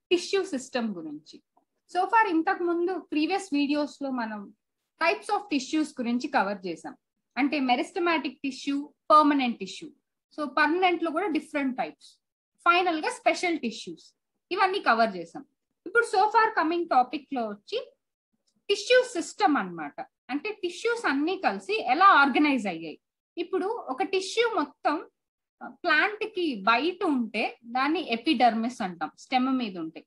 tissue system గురించి so far ఇంతకు ముందు ప్రీవియస్ వీడియోస్ లో మనం టైప్స్ ఆఫ్ టిష్యూస్ గురించి కవర్ చేసాం అంటే meristematic tissue permanent tissue so permanent లో కూడా డిఫరెంట్ టైప్స్ ఫైనల్ గా స్పెషల్ టిష్యూస్ ఇవన్నీ కవర్ చేసాం ఇప్పుడు సోఫార్ కమింగ్ టాపిక్ లో వచ్చి టిష్యూ సిస్టమ్ అన్నమాట అంటే టిష్యూస్ అన్ని కలిసి ఎలా ఆర్గనైజ్ అయ్యాయి ఇప్పుడు ఒక టిష్యూ మొత్తం ప్లాంట్ కి బయట ఉంటే దాన్ని ఎపిడర్మిస్ అంటాం స్టెమ్ మీద ఉంటే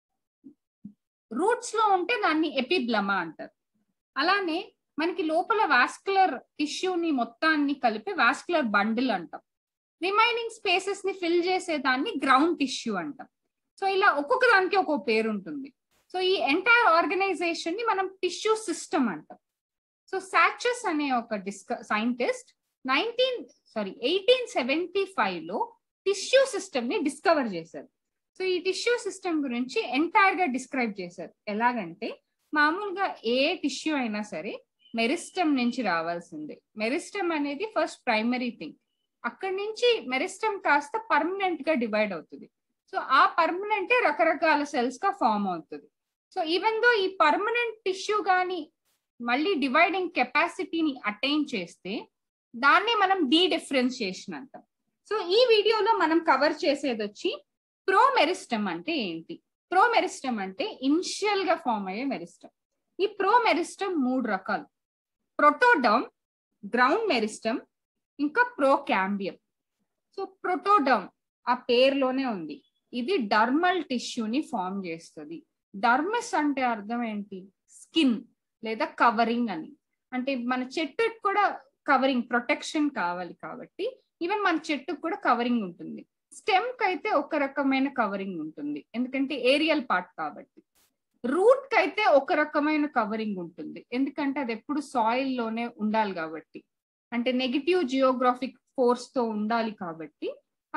రూట్స్ లో ఉంటే దాన్ని ఎపిబ్లమా అంటారు అలానే మనకి లోపల వాస్కులర్ టిష్యూని మొత్తాన్ని కలిపి వాస్కులర్ బండిల్ అంటాం రిమైనింగ్ స్పేసెస్ ని ఫిల్ చేసే దాన్ని గ్రౌండ్ టిష్యూ అంటాం సో ఇలా ఒక్కొక్క దానికి ఒక్కొక్క పేరు ఉంటుంది సో ఈ ఎంటైర్ ఆర్గనైజేషన్ ని మనం టిష్యూ సిస్టమ్ అంటాం సో సాచెస్ అనే ఒక డిస్క scientist nineteen sorry eighteen seventy five లో టిష్యూ సిస్టమ్ ని డిస్కవర్ చేశారు సో ఈ టిష్యూ సిస్టమ్ గురించి ఎంటైర్ గా డిస్క్రైబ్ చేశారు ఎలాగంటే మామూలుగా ఏ టిష్యూ అయినా సరే మెరిస్టమ్ నుంచి రావాల్సిందే మెరిస్టమ్ అనేది ఫస్ట్ ప్రైమరీ థింగ్ అక్కడి నుంచి మెరిస్టమ్ కాస్త పర్మనెంట్ గా డివైడ్ అవుతుంది సో ఆ పర్మనెంటే రకరకాల సెల్స్ గా ఫామ్ అవుతుంది సో ఈవెన్ దో ఈ పర్మనెంట్ టిష్యూ కానీ మళ్ళీ డివైడింగ్ కెపాసిటీని అటైన్ చేస్తే దాన్ని మనం డీ డిఫరెన్షియేషన్ అంటాం సో ఈ వీడియోలో మనం కవర్ చేసేది వచ్చి ప్రో మెరిస్టమ్ అంటే ఏంటి ప్రో మెరిస్టమ్ అంటే ఇనిషియల్ గా ఫామ్ అయ్యే మెరిస్టమ్ ఈ ప్రో మెరిస్టమ్ మూడు రకాలు ప్రొటోడమ్ గ్రౌండ్ మెరిస్టమ్ ఇంకా ప్రో క్యాంబియం సో ప్రొటోడమ్ ఆ పేరులోనే ఉంది ఇది డర్మల్ టిష్యూని ఫామ్ చేస్తుంది డర్మస్ అంటే అర్థం ఏంటి స్కిన్ లేదా కవరింగ్ అని అంటే మన చెట్టుకి కూడా కవరింగ్ ప్రొటెక్షన్ కావాలి కాబట్టి ఈవెన్ మన చెట్టుకు కూడా కవరింగ్ ఉంటుంది స్టెమ్ కి అయితే ఒక రకమైన కవరింగ్ ఉంటుంది ఎందుకంటే ఏరియల్ పార్ట్ కాబట్టి రూట్ కి అయితే ఒక రకమైన కవరింగ్ ఉంటుంది ఎందుకంటే అది ఎప్పుడు సాయిల్ లోనే ఉండాలి కాబట్టి అంటే నెగిటివ్ జియోగ్రాఫిక్ ఫోర్స్ తో ఉండాలి కాబట్టి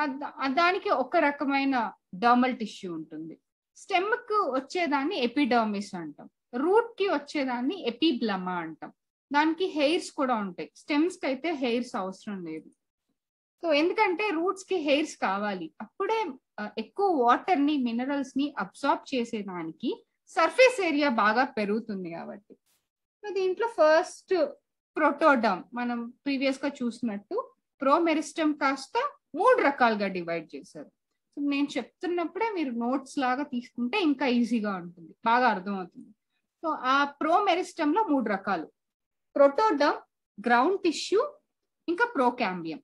దానికి ఒక రకమైన డర్మల్ టిష్యూ ఉంటుంది స్టెమ్ కు వచ్చేదాన్ని ఎపిడర్మిస్ అంటాం రూట్ కి వచ్చేదాన్ని ఎపిబ్లమా అంటాం దానికి హెయిర్స్ కూడా ఉంటాయి స్టెమ్స్ కి అయితే హెయిర్స్ అవసరం లేదు సో ఎందుకంటే రూట్స్ కి హెయిర్స్ కావాలి అప్పుడే ఎక్కువ వాటర్ ని మినరల్స్ ని అబ్సార్బ్ చేసేదానికి సర్ఫేస్ ఏరియా బాగా పెరుగుతుంది కాబట్టి సో దీంట్లో ఫస్ట్ ప్రోటోడమ్ మనం ప్రీవియస్ గా చూసినట్టు ప్రోమెరిస్టమ్ కాస్త మూడు రకాలుగా డివైడ్ చేశారు సో నేను చెప్తున్నప్పుడే మీరు నోట్స్ లాగా తీసుకుంటే ఇంకా ఈజీగా ఉంటుంది బాగా అర్థమవుతుంది సో ఆ ప్రోమెరిస్టమ్ లో మూడు రకాలు ప్రోటోడమ్ గ్రౌండ్ టిష్యూ ఇంకా ప్రోకాంబియం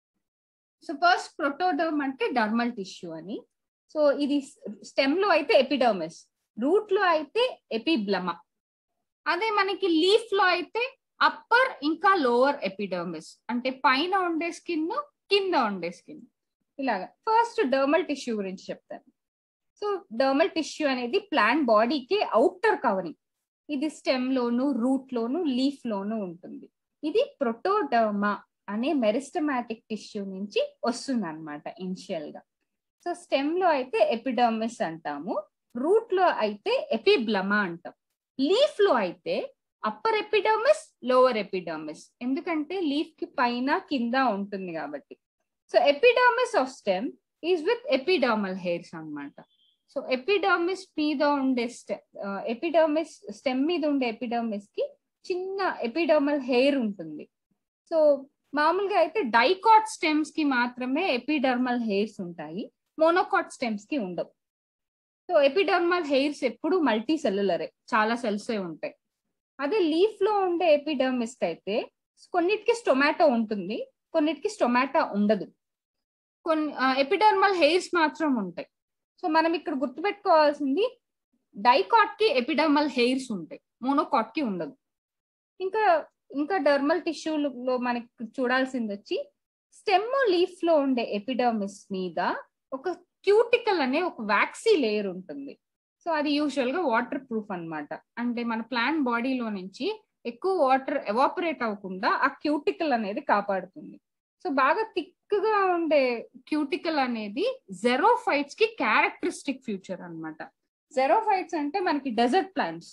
సో ఫస్ట్ ప్రోటోడర్మ్ అంటే డర్మల్ టిష్యూ అని సో ఇది స్టెమ్ లో అయితే ఎపిడర్మిస్ రూట్ లో అయితే ఎపిబ్లమా అదే మనకి లీఫ్ లో అయితే అప్పర్ ఇంకా లోవర్ ఎపిడర్మిస్ అంటే పైన ఉండే స్కిన్ కింద ఉండే స్కిన్ ఇలాగా ఫస్ట్ డర్మల్ టిష్యూ గురించి చెప్తాను సో డర్మల్ టిష్యూ అనేది ప్లాంట్ బాడీకి అవుటర్ కవరింగ్ ఇది స్టెమ్ లోను రూట్ లోను లీఫ్ లోను ఉంటుంది ఇది ప్రొటోడర్మా అనే మెరిస్టమాటిక్ టిష్యూ నుంచి వస్తుంది అనమాట ఇనిషియల్ గా సో స్టెమ్ లో అయితే ఎపిడర్మిస్ అంటాము రూట్ లో అయితే ఎపిబ్లమా అంటాం లీఫ్ లో అయితే అప్పర్ ఎపిడర్మిస్ లోవర్ ఎపిడర్మిస్ ఎందుకంటే లీఫ్ కి పైన కింద ఉంటుంది కాబట్టి so epidermis of stem is with epidermal hairs అనమాట సో ఎపిడర్మిస్ మీద ఉండే ఎపిడర్మిస్ స్టెమ్ మీద ఉండే ఎపిడర్మిస్ కి చిన్న ఎపిడర్మల్ హెయిర్ ఉంటుంది సో మామూలుగా అయితే డైకాట్ స్టెమ్స్ కి మాత్రమే ఎపిడర్మల్ హెయిర్స్ ఉంటాయి మోనోకాట్ స్టెమ్స్ కి ఉండవు సో ఎపిడర్మల్ హెయిర్స్ ఎప్పుడు మల్టీ సెల్యులరే చాలా సెల్స్ ఉంటాయి అదే లీఫ్ లో ఉండే ఎపిడర్మిస్ అయితే కొన్నిటికి స్టొమాటో ఉంటుంది కొన్నిటికి స్టొమాటో ఉండదు కొన్ని ఎపిడర్మల్ హెయిర్స్ మాత్రం ఉంటాయి సో మనం ఇక్కడ గుర్తుపెట్టుకోవాల్సింది డైకాట్ కి ఎపిడర్మల్ హెయిర్స్ ఉంటాయి మోనోకాట్ కి ఉండదు ఇంకా ఇంకా డర్మల్ టిష్యూలో మనకి చూడాల్సింది వచ్చి స్టెమ్ లీఫ్ లో ఉండే ఎపిడర్మిస్ మీద ఒక క్యూటికల్ అనే ఒక వ్యాక్సీ లేయర్ ఉంటుంది సో అది యూజువల్ గా వాటర్ ప్రూఫ్ అనమాట అంటే మన ప్లాంట్ బాడీలో నుంచి ఎక్కువ వాటర్ ఎవాపరేట్ అవ్వకుండా ఆ క్యూటికల్ అనేది కాపాడుతుంది సో బాగా థిక్ గా ఉండే క్యూటికల్ అనేది జెరోఫైట్స్ కి క్యారెక్టరిస్టిక్ ఫ్యూచర్ అనమాట జెరోఫైట్స్ అంటే మనకి డెజర్ట్ ప్లాంట్స్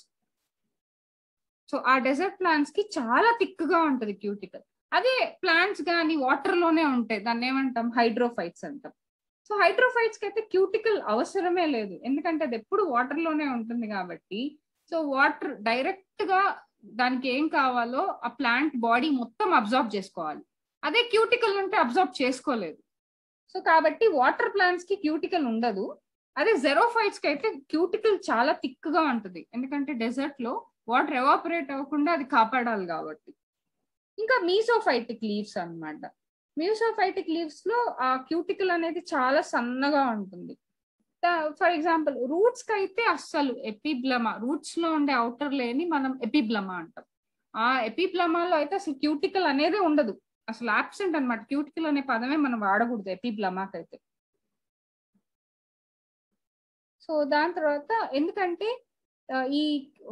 సో ఆ డెజర్ట్ ప్లాంట్స్ కి చాలా థిక్ గా ఉంటది క్యూటికల్ అదే ప్లాంట్స్ కానీ వాటర్ లోనే ఉంటాయి దాన్ని ఏమంటాం హైడ్రోఫైట్స్ అంటాం సో హైడ్రోఫైట్స్ కి అయితే క్యూటికల్ అవసరమే లేదు ఎందుకంటే అది ఎప్పుడు వాటర్ లోనే ఉంటుంది కాబట్టి సో వాటర్ డైరెక్ట్ గా దానికి ఏం కావాలో ఆ ప్లాంట్ బాడీ మొత్తం అబ్జార్బ్ చేసుకోవాలి అదే క్యూటికల్ ఉంటే అబ్జార్బ్ చేసుకోలేదు సో కాబట్టి వాటర్ ప్లాంట్స్ కి క్యూటికల్ ఉండదు అదే జెరోఫైట్స్ కి అయితే క్యూటికల్ చాలా థిక్ గా ఉంటుంది ఎందుకంటే డెజర్ట్ లో వాటర్ ఎవాపరేట్ అవ్వకుండా అది కాపాడాలి కాబట్టి ఇంకా మీసోఫైటిక్ లీవ్స్ అన్నమాట మ్యూసోఫైటిక్ లీవ్స్ లో ఆ క్యూటికల్ అనేది చాలా సన్నగా ఉంటుంది ఫర్ ఎగ్జాంపుల్ రూట్స్ కి అయితే అస్సలు ఎపిబ్లమా రూట్స్ లో ఉండే అవుటర్ లేని మనం ఎపిబ్లమా అంటాం ఆ ఎపిబ్లమాలో అయితే అసలు క్యూటికల్ అనేది ఉండదు అసలు ఆబ్సెంట్ అనమాట క్యూటికల్ అనే పదమే మనం వాడకూడదు ఎపిబ్లమాకి అయితే సో దాని తర్వాత ఎందుకంటే ఆ, ఈ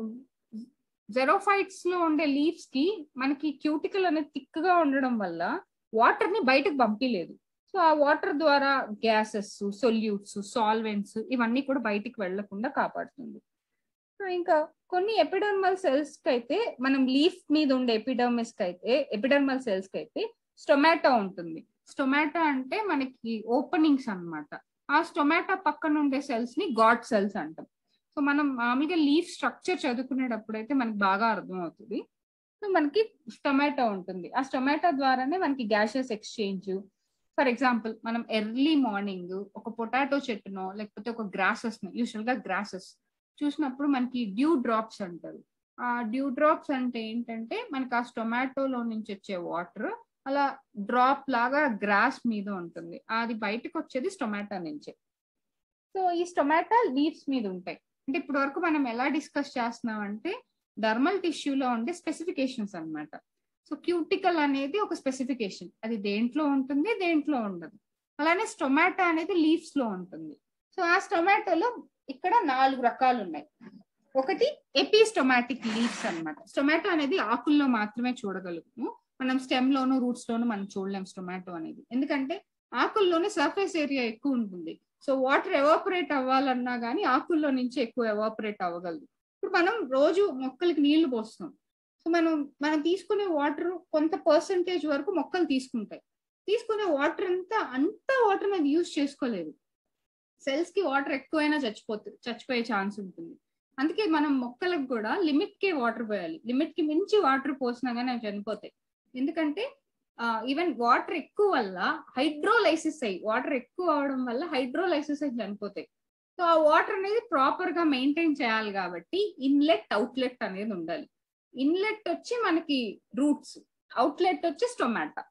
జెరోఫైట్స్ లో ఉండే లీవ్స్ కి మనకి క్యూటికల్ అనేది థిక్ గా ఉండడం వల్ల వాటర్ ని బయటకు పంపించలేదు సో ఆ వాటర్ ద్వారా గ్యాసెస్ సొల్యూట్స్ సాల్వెంట్స్ ఇవన్నీ కూడా బయటికి వెళ్లకుండా కాపాడుతుంది సో ఇంకా కొన్ని ఎపిడర్మల్ సెల్స్ కి అయితే మనం లీఫ్ మీద ఉండే ఎపిడర్మిస్ కి అయితే ఎపిడర్మల్ సెల్స్ కి అయితే స్టొమాటో ఉంటుంది స్టొమాటో అంటే మనకి ఓపెనింగ్స్ అన్నమాట ఆ స్టొమాటో పక్కన ఉండే సెల్స్ ని గాడ్ సెల్స్ అంటాం సో మనం మామూలుగా లీఫ్ స్ట్రక్చర్ చదువుకునేటప్పుడు అయితే మనకి బాగా అర్థం అవుతుంది సో మనకి స్టొమాటో ఉంటుంది ఆ స్టొమాటో ద్వారానే మనకి గ్యాషెస్ ఎక్స్చేంజ్ ఫర్ ఎగ్జాంపుల్ మనం ఎర్లీ మార్నింగ్ ఒక పొటాటో చెట్టునో లేకపోతే ఒక గ్రాసెస్ యూజువల్ గా గ్రాసెస్ చూసినప్పుడు మనకి డ్యూ డ్రాప్స్ అంటారు ఆ డ్యూ డ్రాప్స్ అంటే ఏంటంటే మనకి ఆ టొమాటోలో నుంచి వచ్చే వాటర్ అలా డ్రాప్ లాగా గ్రాస్ మీద ఉంటుంది అది బయటకు వచ్చేది టొమాటో నుంచే సో ఈ టొమాటో లీవ్స్ మీద ఉంటాయి అంటే ఇప్పటి వరకు మనం ఎలా డిస్కస్ చేస్తున్నాం అంటే డర్మల్ టిష్యూలో ఉండే స్పెసిఫికేషన్స్ అన్నమాట సో క్యూటికల్ అనేది ఒక స్పెసిఫికేషన్ అది దేంట్లో ఉంటుంది దేంట్లో ఉండదు అలానే స్టొమాటో అనేది లీవ్స్ లో ఉంటుంది సో ఆ స్టొమాటోలో ఇక్కడ నాలుగు రకాలు ఉన్నాయి ఒకటి ఎపిస్టొమాటిక్ లీవ్స్ అన్నమాట స్టొమాటో అనేది ఆకుల్లో మాత్రమే చూడగలుగుతాము మనం స్టెమ్ లోను రూట్స్ లోను మనం చూడలేం స్టొమాటో అనేది ఎందుకంటే ఆకుల్లోనే సర్ఫేస్ ఏరియా ఎక్కువ ఉంటుంది సో వాటర్ ఎవాపరేట్ అవ్వాలన్నా కానీ ఆకుల్లో నుంచి ఎక్కువ ఎవాపరేట్ అవ్వగలదు ఇప్పుడు మనం రోజు మొక్కలకి నీళ్లు పోస్తాం సో మనం మనం తీసుకునే వాటర్ కొంత పర్సంటేజ్ వరకు మొక్కలు తీసుకుంటాయి తీసుకునే వాటర్ అంతా అంతా వాటర్ అది యూజ్ చేసుకోలేదు సెల్స్ కి వాటర్ ఎక్కువైనా చచ్చిపోతుంది చచ్చిపోయే ఛాన్స్ ఉంటుంది అందుకే మనం మొక్కలకు కూడా లిమిట్ కే వాటర్ పోయాలి లిమిట్ కి మించి వాటర్ పోసినా కానీ అవి చనిపోతాయి ఎందుకంటే ఈవెన్ వాటర్ ఎక్కువ వల్ల హైడ్రోలైసిస్ అయ్యి వాటర్ ఎక్కువ అవడం వల్ల హైడ్రోలైసిస్ అయ్యి చనిపోతాయి సో ఆ వాటర్ అనేది ప్రాపర్ గా మెయింటైన్ చేయాలి కాబట్టి ఇన్లెట్ అవుట్లెట్ అనేది ఉండాలి ఇన్లెట్ వచ్చి మనకి రూట్స్ అవుట్లెట్ వచ్చి స్టొమాటో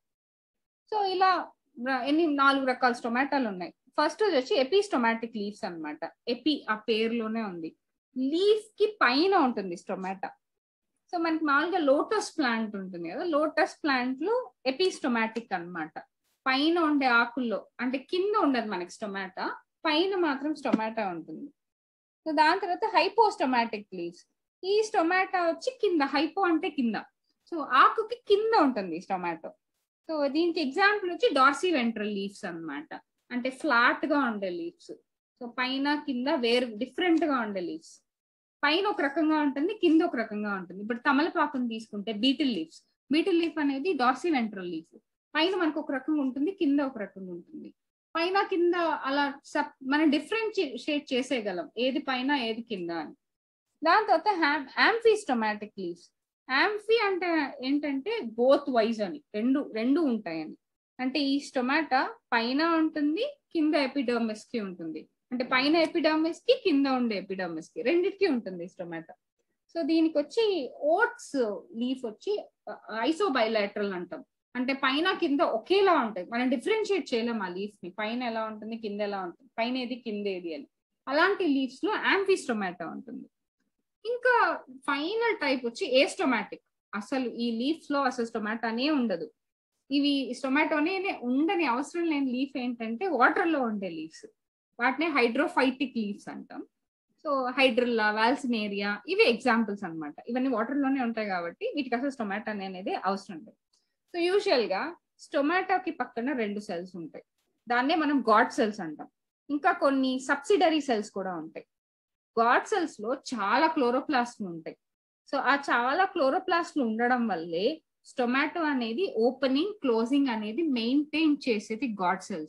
సో ఇలా ర- ఎన్ని నాలుగు రకాల టొమాటోలు ఉన్నాయి ఫస్ట్ వచ్చి ఎపిస్టొమాటిక్ లీవ్స్ అన్నమాట ఎపి ఆ పేరులోనే ఉంది లీఫ్ కి పైన ఉంటుంది టొమాటో సో మనకి మామూలుగా లోటస్ ప్లాంట్ ఉంటుంది కదా లోటస్ ప్లాంట్ లో ఎపిస్టొమాటిక్ అన్నమాట పైన ఉండే ఆకుల్లో అంటే కింద ఉండదు మనకి స్టొమాటో పైన మాత్రం స్టొమాటో ఉంటుంది సో దాని తర్వాత హైపోస్టొమాటిక్ లీవ్స్ ఈ టొమాటో వచ్చి కింద హైపో అంటే కింద సో ఆకుకి కింద ఉంటుంది టొమాటో సో దీనికి ఎగ్జాంపుల్ వచ్చి డార్సీ వెంట్రల్ లీవ్స్ అన్నమాట అంటే ఫ్లాట్ గా ఉండే లీవ్స్ సో పైన కింద వేరు డిఫరెంట్ గా ఉండే లీవ్స్ పైన ఒక రకంగా ఉంటుంది కింద ఒక రకంగా ఉంటుంది ఇప్పుడు తమలపాకుని తీసుకుంటే బీటిల్ లీవ్స్ బీటిల్ లీఫ్ అనేది డార్సీ వెంట్రల్ లీఫ్ పైన మనకు ఒక రకంగా ఉంటుంది కింద ఒక రకంగా ఉంటుంది పైన కింద అలా సప్ మనం డిఫరెన్షియేట్ చేసేయగలం ఏది పైన ఏది కింద అని దాని తర్వాత హ్యామ్ యాంఫీస్టొమాటిక్ లీవ్స్ యాంఫీ అంటే ఏంటంటే బోత్ వైజ్ అని రెండు రెండు ఉంటాయని అంటే ఈ స్టొమాటో పైన ఉంటుంది కింద ఎపిడర్మిస్ కి ఉంటుంది అంటే పైన ఎపిడర్మిస్ కి కింద ఉండే ఎపిడర్మిస్ కి రెండిటికి ఉంటుంది స్టొమాటో సో దీనికి వచ్చి ఓట్స్ లీఫ్ వచ్చి ఐసోబైలాటరల్ అంటాం అంటే పైన కింద ఒకేలా ఉంటాయి మనం డిఫరెన్షియేట్ చేయలేం ఆ లీఫ్ ని పైన ఎలా ఉంటుంది కింద ఎలా ఉంటుంది పైన ఏది కింద ఏది అని అలాంటి లీవ్స్ లో యాంఫీస్టొమాటో ఉంటుంది ఇంకా ఫైనల్ టైప్ వచ్చి ఏస్టొమాటిక్ అసలు ఈ లీఫ్స్ లో అసలు టొమాటోనే ఉండదు ఇవి టొమాటోనే ఉండని అవసరం లేని లీఫ్ ఏంటంటే వాటర్ లో ఉండే లీవ్స్ వాటిని హైడ్రోఫైటిక్ లీవ్స్ అంటాం సో హైడ్రిల్లా వాల్సినేరియా ఇవి ఎగ్జాంపుల్స్ అన్నమాట ఇవన్నీ వాటర్ లోనే ఉంటాయి కాబట్టి వీటికి అసలు టొమాటో అనేది అవసరం లేదు సో యూజువల్ గా టొమాటోకి పక్కన రెండు సెల్స్ ఉంటాయి దాన్నే మనం గాడ్ సెల్స్ అంటాం ఇంకా కొన్ని సబ్సిడరీ సెల్స్ కూడా ఉంటాయి గాడ్ సెల్స్ లో చాలా క్లోరోప్లాస్ట్లు ఉంటాయి సో ఆ చాలా క్లోరోప్లాస్ట్లు ఉండడం వల్లే స్టొమాటో అనేది ఓపెనింగ్ క్లోజింగ్ అనేది మెయింటైన్ చేసేది గాడ్ సెల్స్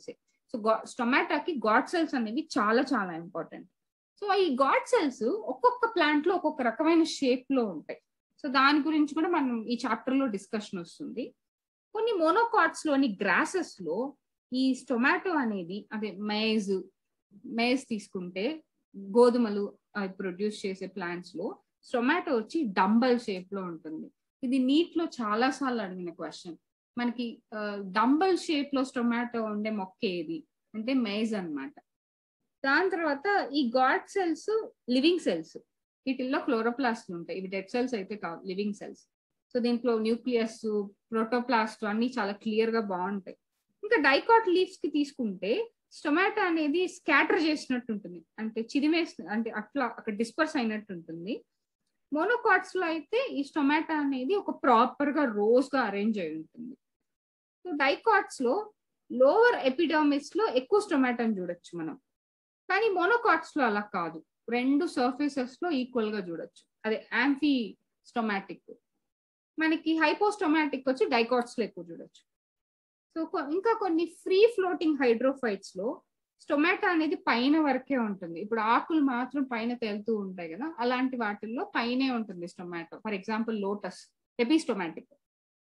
సో టొమాటోకి గాడ్ సెల్స్ అనేవి చాలా చాలా ఇంపార్టెంట్ సో ఈ గాడ్ సెల్స్ ఒక్కొక్క ప్లాంట్ లో ఒక్కొక్క రకమైన షేప్ లో ఉంటాయి సో దాని గురించి కూడా మనం ఈ చాప్టర్ లో డిస్కషన్ వస్తుంది కొన్ని మోనోకాట్స్ లోని గ్రాసెస్ లో ఈ టొమాటో అనేది అదే మేజ్ మేజ్ తీసుకుంటే గోధుమలు ప్రొడ్యూస్ చేసే ప్లాంట్స్ లో టొమాటో వచ్చి డంబల్ షేప్ లో ఉంటుంది ఇది నీట్ లో చాలా సార్లు అడిగిన క్వశ్చన్ మనకి డంబల్ షేప్ లో టొమాటో ఉండే మొక్క ఏది అంటే మేజ్ అన్నమాట దాని తర్వాత ఈ గాడ్ సెల్స్ లివింగ్ సెల్స్ వీటిల్లో క్లోరోప్లాస్ట్ ఉంటాయి ఇవి డెడ్ సెల్స్ అయితే కావు లివింగ్ సెల్స్ సో దీంట్లో న్యూక్లియస్ ప్రోటోప్లాస్ట్ అన్ని చాలా క్లియర్ గా బాగుంటాయి ఇంకా డైకాట్ లీవ్స్ కి తీసుకుంటే టొమాటో అనేది స్కాటర్ చేసినట్టు ఉంటుంది అంటే చిదిమేసి అంటే అట్లా అక్కడ డిస్పర్స్ అయినట్టు ఉంటుంది మోనోకాట్స్ లో అయితే ఈ టొమాటో అనేది ఒక ప్రాపర్ గా రోజ్ గా అరేంజ్ అయి ఉంటుంది సో డైకాట్స్ లో లోవర్ ఎపిడర్మిస్ లో ఎక్కువ టొమాటోని చూడొచ్చు మనం కానీ మోనోకాట్స్ లో అలా కాదు రెండు సర్ఫేసెస్ లో ఈక్వల్ గా చూడొచ్చు అదే యాంఫీ స్టొమాటిక్ మనకి హైపోస్టొమాటిక్ వచ్చి డైకాట్స్ లో ఎక్కువ చూడొచ్చు సో ఇంకా కొన్ని ఫ్రీ ఫ్లోటింగ్ హైడ్రోఫైట్స్ లో టొమాటో అనేది పైన వరకే ఉంటుంది ఇప్పుడు ఆకులు మాత్రం పైన తేలుతూ ఉంటాయి కదా అలాంటి వాటిల్లో పైనే ఉంటుంది stomata for example lotus epistomatic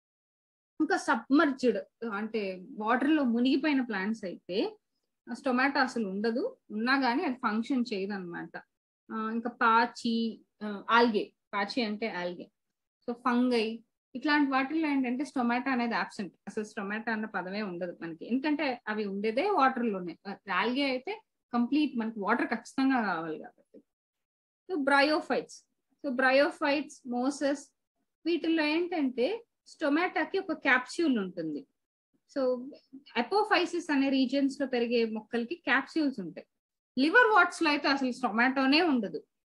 ఇంకా సబ్మర్జ్డ్ అంటే వాటర్ లో మునిగిపోయిన ప్లాంట్స్ అయితే టొమాటో అసలు ఉండదు ఉన్నా కానీ అది ఫంక్షన్ చేయదు అనమాట ఇంకా పాచి ఆల్గే పాచి అంటే ఆల్గే సో ఫంగై ఇట్లాంటి వాటిల్లో ఏంటంటే టొమాటో అనేది ఆబ్సెంట్ అసలు టొమాటో అన్న పదమే ఉండదు మనకి ఎందుకంటే అవి ఉండేదే వాటర్ లోనే ఆల్గే అయితే కంప్లీట్ మనకి వాటర్ ఖచ్చితంగా కావాలి కాబట్టి so bryophytes so bryophytes mosses వీటిల్లో ఏంటంటే టొమాటోకి ఒక క్యాప్స్యూల్ ఉంటుంది సో అపోఫైసిస్ అనే రీజియన్స్ లో పెరిగే మొక్కలకి క్యాప్స్యూల్స్ ఉంటాయి లివర్ వాట్స్ లో అయితే అసలు టొమాటోనే ఉండదు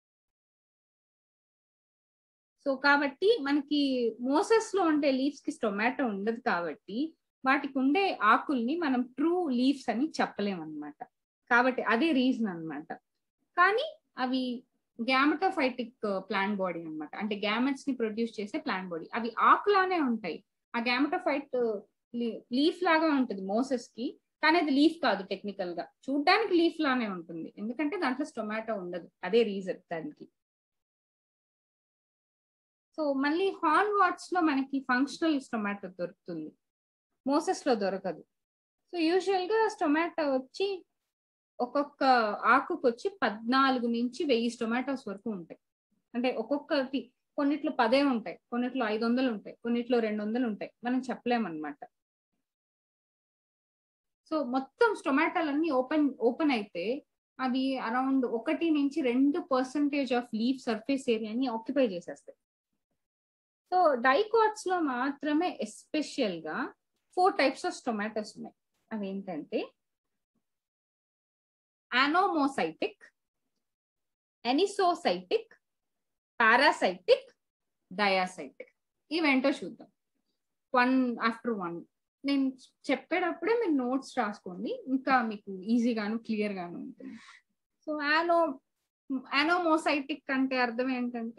సో కాబట్టి మనకి మోసెస్ లో ఉండే లీవ్స్ కి టొమాటో ఉండదు కాబట్టి వాటికి ఉండే ఆకుల్ని మనం ట్రూ లీవ్స్ అని చెప్పలేం అనమాట కాబట్టి అదే రీజన్ అనమాట కానీ అవి గ్యామటోఫైటిక్ ప్లాంట్ బాడీ అనమాట అంటే గ్యామెట్స్ ని ప్రొడ్యూస్ చేసే ప్లాంట్ బాడీ అవి ఆకులానే ఉంటాయి ఆ గ్యామటోఫైట్ లీఫ్ లాగా ఉంటుంది మోసెస్ కి కానీ అది లీఫ్ కాదు టెక్నికల్ గా చూడ్డానికి లీఫ్ లానే ఉంటుంది ఎందుకంటే దాంట్లో టొమాటో ఉండదు అదే రీజన్ దానికి సో మళ్ళీ హార్న్ వాట్స్ లో మనకి ఫంక్షనల్ టొమాటో దొరుకుతుంది మోసెస్ లో దొరకదు సో యూజువల్ గా టొమాటో వచ్చి ఒక్కొక్క ఆకుకు వచ్చి పద్నాలుగు నుంచి వెయ్యి టొమాటోస్ వరకు ఉంటాయి అంటే ఒక్కొక్కటి కొన్నిట్లో పదే ఉంటాయి కొన్నిట్లో ఐదు వందలు ఉంటాయి కొన్నిట్లో రెండు వందలు ఉంటాయి మనం చెప్పలేమన్నమాట సో మొత్తం టొమాటోలన్నీ ఓపెన్ ఓపెన్ అయితే అవి అరౌండ్ ఒకటి నుంచి రెండు పర్సంటేజ్ ఆఫ్ లీఫ్ సర్ఫేస్ ఏరియాని ఆక్యుపై చేసేస్తాయి సో డైకాట్స్ లో మాత్రమే ఎస్పెషల్ గా ఫోర్ టైప్స్ ఆఫ్ టొమాటోస్ ఉన్నాయి అవి ఏంటంటే అనోమోసైటిక్ ఎనిసోసైటిక్ పారాసైటిక్ డయాసైటిక్ ఇవేంటో చూద్దాం వన్ ఆఫ్టర్ వన్ నేను చెప్పేటప్పుడే మీరు నోట్స్ రాసుకోండి ఇంకా మీకు ఈజీగాను క్లియర్ గాను ఉంటుంది సో యానో యానోమోసైటిక్ అంటే అర్థం ఏంటంటే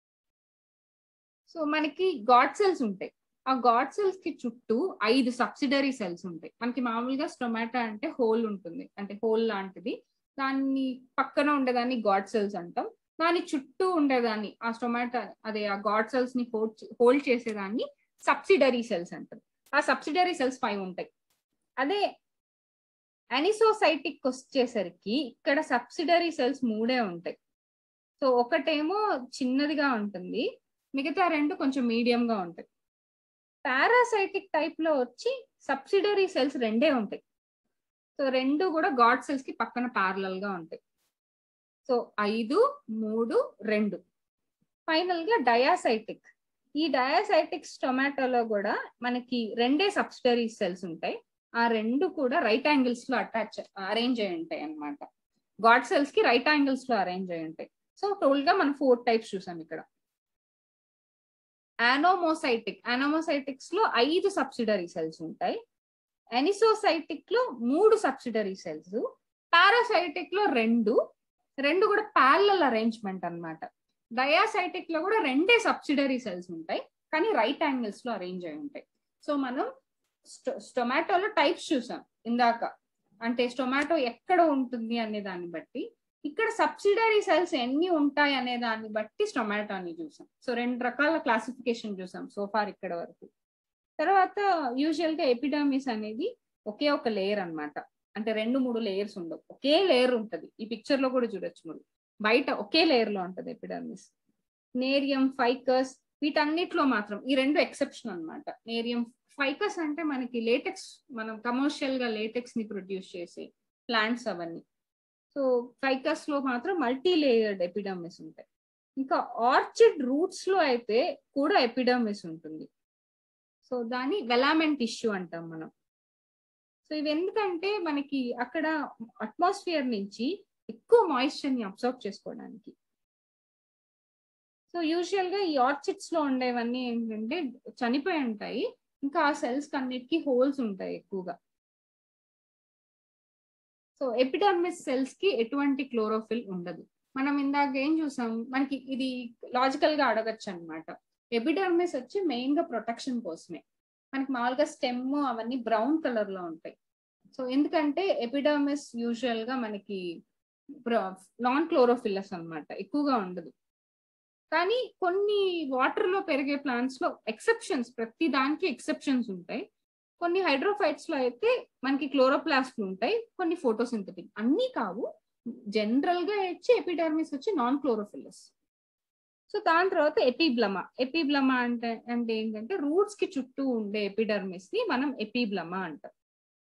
సో మనకి గాడ్ సెల్స్ ఉంటాయి ఆ గాడ్ సెల్స్ కి చుట్టూ ఐదు సబ్సిడరీ సెల్స్ ఉంటాయి మనకి మామూలుగా స్టొమాటో అంటే హోల్ ఉంటుంది అంటే హోల్ లాంటిది దాన్ని పక్కన ఉండేదాన్ని గాడ్ సెల్స్ అంటాం దాని చుట్టూ ఉండేదాన్ని ఆ స్టొమాటో అదే ఆ గాడ్ సెల్స్ ని హోల్డ్ హోల్డ్ చేసేదాన్ని సబ్సిడరీ సెల్స్ అంటారు ఆ సబ్సిడరీ సెల్స్ ఫైవ్ ఉంటాయి అదే అనిసోసైటిక్ వచ్చేసరికి ఇక్కడ సబ్సిడరీ సెల్స్ మూడే ఉంటాయి సో ఒకటేమో చిన్నదిగా ఉంటుంది మిగతా రెండు కొంచెం మీడియం గా ఉంటాయి పారాసైటిక్ టైప్ లో వచ్చి సబ్సిడరీ సెల్స్ రెండే ఉంటాయి సో రెండు కూడా గాడ్ సెల్స్ కి పక్కన ప్యారలల్ గా ఉంటాయి సో ఐదు మూడు రెండు ఫైనల్ గా డయాసైటిక్ ఈ డయాసైటిక్స్ టొమాటోలో కూడా మనకి రెండే సబ్సిడరీ సెల్స్ ఉంటాయి ఆ రెండు కూడా రైట్ యాంగిల్స్ లో అటాచ్ అరేంజ్ అయి ఉంటాయి అనమాట గాడ్ సెల్స్ కి రైట్ యాంగిల్స్ లో అరేంజ్ అయి ఉంటాయి సో టోల్ గా మనం ఫోర్ టైప్స్ చూసాం ఇక్కడ యానోమోసైటిక్ యానోమోసైటిక్స్ లో ఐదు సబ్సిడరీ సెల్స్ ఉంటాయి ఎనిసోసైటిక్ లో మూడు సబ్సిడరీ సెల్స్ పారాసైటిక్ లో రెండు రెండు కూడా ప్యారలల్ అరేంజ్మెంట్ అనమాట డయాసైటిక్ లో కూడా రెండే సబ్సిడరీ సెల్స్ ఉంటాయి కానీ రైట్ యాంగిల్స్ లో అరేంజ్ అయి ఉంటాయి సో మనం టొమాటోలో టైప్స్ చూసాం ఇందాక అంటే స్టొమాటో ఎక్కడ ఉంటుంది అనే దాన్ని బట్టి ఇక్కడ సబ్సిడరీ సెల్స్ ఎన్ని ఉంటాయి అనే దాన్ని బట్టి స్టొమాటోని చూసాం సో రెండు రకాల క్లాసిఫికేషన్ చూసాం సోఫార్ ఇక్కడ వరకు తర్వాత యూజువల్ గా ఎపిడమిస్ అనేది ఒకే ఒక లేయర్ అన్నమాట అంటే రెండు మూడు లేయర్స్ ఉండవు ఒకే లేయర్ ఉంటది ఈ పిక్చర్ లో కూడా చూడొచ్చు మీరు బయట ఒకే లేయర్ లో ఉంటది ఎపిడమిస్ నేరియం ఫైకస్ వీటన్నిటిలో మాత్రం ఈ రెండు ఎక్సెప్షన్ అన్నమాట నేరియం ఫైకస్ అంటే మనకి లేటెక్స్ మనం కమర్షియల్ గా లేటెక్స్ ని ప్రొడ్యూస్ చేసే ప్లాంట్స్ అవన్నీ సో ఫైకస్ లో మాత్రం మల్టీ లేయర్డ్ ఎపిడమిస్ ఉంటాయి ఇంకా ఆర్చిడ్ రూట్స్ లో అయితే కూడా ఎపిడమిస్ ఉంటుంది సో దాన్ని వెలామెంట్ ఇష్యూ అంటాం మనం సో ఇవి ఎందుకంటే మనకి అక్కడ అట్మాస్ఫియర్ నుంచి ఎక్కువ మాయిశ్చర్ ని అబ్జర్వ్ చేసుకోవడానికి సో యూజువల్ గా ఈ ఆర్చిడ్స్ లో ఉండేవన్నీ ఏంటంటే చనిపోయి ఉంటాయి ఇంకా ఆ సెల్స్ అన్నిటికీ హోల్స్ ఉంటాయి ఎక్కువగా సో ఎపిడర్మిస్ సెల్స్ కి ఎటువంటి క్లోరోఫిల్ ఉండదు మనం ఇందాక ఏం చూసాం మనకి ఇది లాజికల్ గా అడగచ్చు అనమాట ఎపిడర్మిస్ వచ్చి మెయిన్ గా ప్రొటెక్షన్ కోసమే మనకి మామూలుగా స్టెమ్ అవన్నీ బ్రౌన్ కలర్ లో ఉంటాయి సో ఎందుకంటే ఎపిడర్మిస్ యూజువల్ గా మనకి నాన్ క్లోరోఫిల్లస్ అన్నమాట ఎక్కువగా ఉండదు కానీ కొన్ని వాటర్ లో పెరిగే ప్లాంట్స్ లో ఎక్సెప్షన్స్ ప్రతి దానికి ఎక్సెప్షన్స్ ఉంటాయి కొన్ని హైడ్రోఫైట్స్ లో అయితే మనకి క్లోరోప్లాస్ట్ ఉంటాయి కొన్ని ఫోటోసింథటిక్ అన్ని కావు జనరల్ గా వచ్చి ఎపిడర్మిస్ వచ్చి నాన్ క్లోరోఫిల్లస్ సో దాని తర్వాత ఎపిబ్లమా ఎపిబ్లమా అంటే అంటే ఏంటంటే రూట్స్ కి చుట్టూ ఉండే ఎపిడర్మిస్ ని మనం ఎపిబ్లమా అంటాం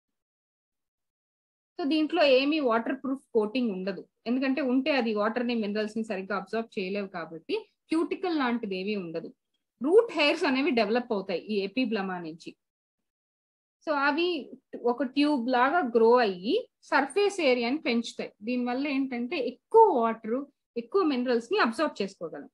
సో దీంట్లో ఏమీ వాటర్ ప్రూఫ్ కోటింగ్ ఉండదు ఎందుకంటే ఉంటే అది వాటర్ ని మినరల్స్ ని సరిగ్గా అబ్జర్వ్ చేయలేవు కాబట్టి క్యూటికల్ లాంటిది ఏమీ ఉండదు రూట్ హెయిర్స్ అనేవి డెవలప్ అవుతాయి ఈ ఎపిబ్లమా నుంచి సో అవి ఒక ట్యూబ్ లాగా గ్రో అయ్యి సర్ఫేస్ ఏరియాని పెంచుతాయి దీనివల్ల ఏంటంటే ఎక్కువ వాటర్ ఎక్కువ మినరల్స్ ని అబ్జర్వ్ చేసుకోగలం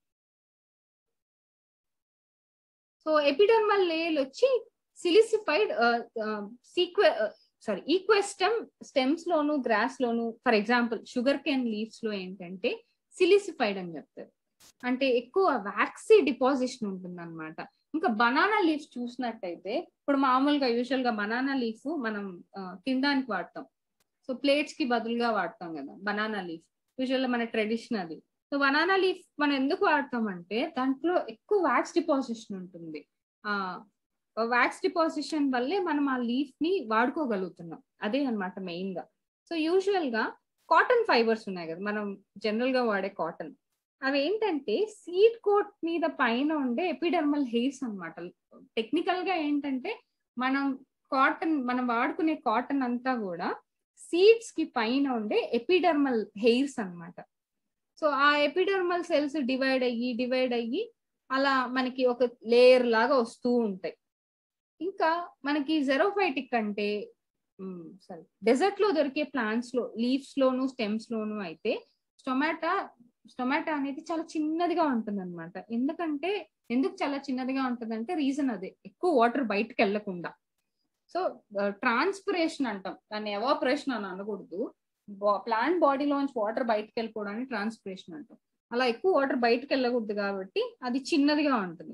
సో ఎపిడర్మల్ లేయర్ వచ్చి సిలిసిఫైడ్ సీక్వె సారీ ఈక్వెస్టమ్ స్టెమ్స్ లోను గ్రాస్ లోను for example sugarcane leaves లో ఏంటంటే సిలిసిఫైడ్ అని చెప్తారు అంటే ఎక్కువ వ్యాక్సీ డిపాజిషన్ ఉంటుంది అనమాట ఇంకా బనానా లీవ్స్ చూసినట్టయితే ఇప్పుడు మామూలుగా యూజువల్ గా బనానా లీఫ్ మనం తినడానికి వాడతాం సో ప్లేట్స్ కి బదులుగా వాడతాం కదా బనానా లీఫ్ యూజువల్ మన ట్రెడిషన్ అది సో బనానా లీఫ్ మనం ఎందుకు వాడతాం అంటే దాంట్లో ఎక్కువ వ్యాక్స్ డిపాజిషన్ ఉంటుంది ఆ వ్యాక్స్ డిపాజిషన్ వల్లే మనం ఆ లీఫ్ ని వాడుకోగలుగుతున్నాం అదే అనమాట మెయిన్ గా సో యూజువల్ గా కాటన్ ఫైబర్స్ ఉన్నాయి కదా మనం జనరల్ గా వాడే కాటన్ అవి ఏంటంటే సీడ్ కోట్ మీద పైన ఉండే ఎపిడర్మల్ హెయిర్స్ అనమాట టెక్నికల్ గా ఏంటంటే మనం కాటన్ మనం వాడుకునే కాటన్ అంతా కూడా సీడ్స్ కి పైన ఉండే ఎపిడర్మల్ హెయిర్స్ అనమాట సో ఆ ఎపిడర్మల్ సెల్స్ డివైడ్ అయ్యి డివైడ్ అయ్యి అలా మనకి ఒక లేయర్ లాగా వస్తూ ఉంటాయి ఇంకా మనకి జెరోఫైటిక్ అంటే సారీ డెజర్ట్ లో దొరికే ప్లాంట్స్ లో లీవ్స్ లోను స్టెమ్స్ లోను అయితే స్టొమాటా స్టొమాటో అనేది చాలా చిన్నదిగా ఉంటుంది అనమాట ఎందుకంటే ఎందుకు చాలా చిన్నదిగా ఉంటుంది అంటే రీజన్ అదే ఎక్కువ వాటర్ బయటకు వెళ్లకుండా సో ట్రాన్స్పిరేషన్ అంటాం దాన్ని ఎవాపరేషన్ అని అనకూడదు ప్లాంట్ బాడీలోంచి వాటర్ బయటకు వెళ్ళిపోవడానికి ట్రాన్స్పిరేషన్ అంటాం అలా ఎక్కువ వాటర్ బయటకు వెళ్ళకూడదు కాబట్టి అది చిన్నదిగా ఉంటుంది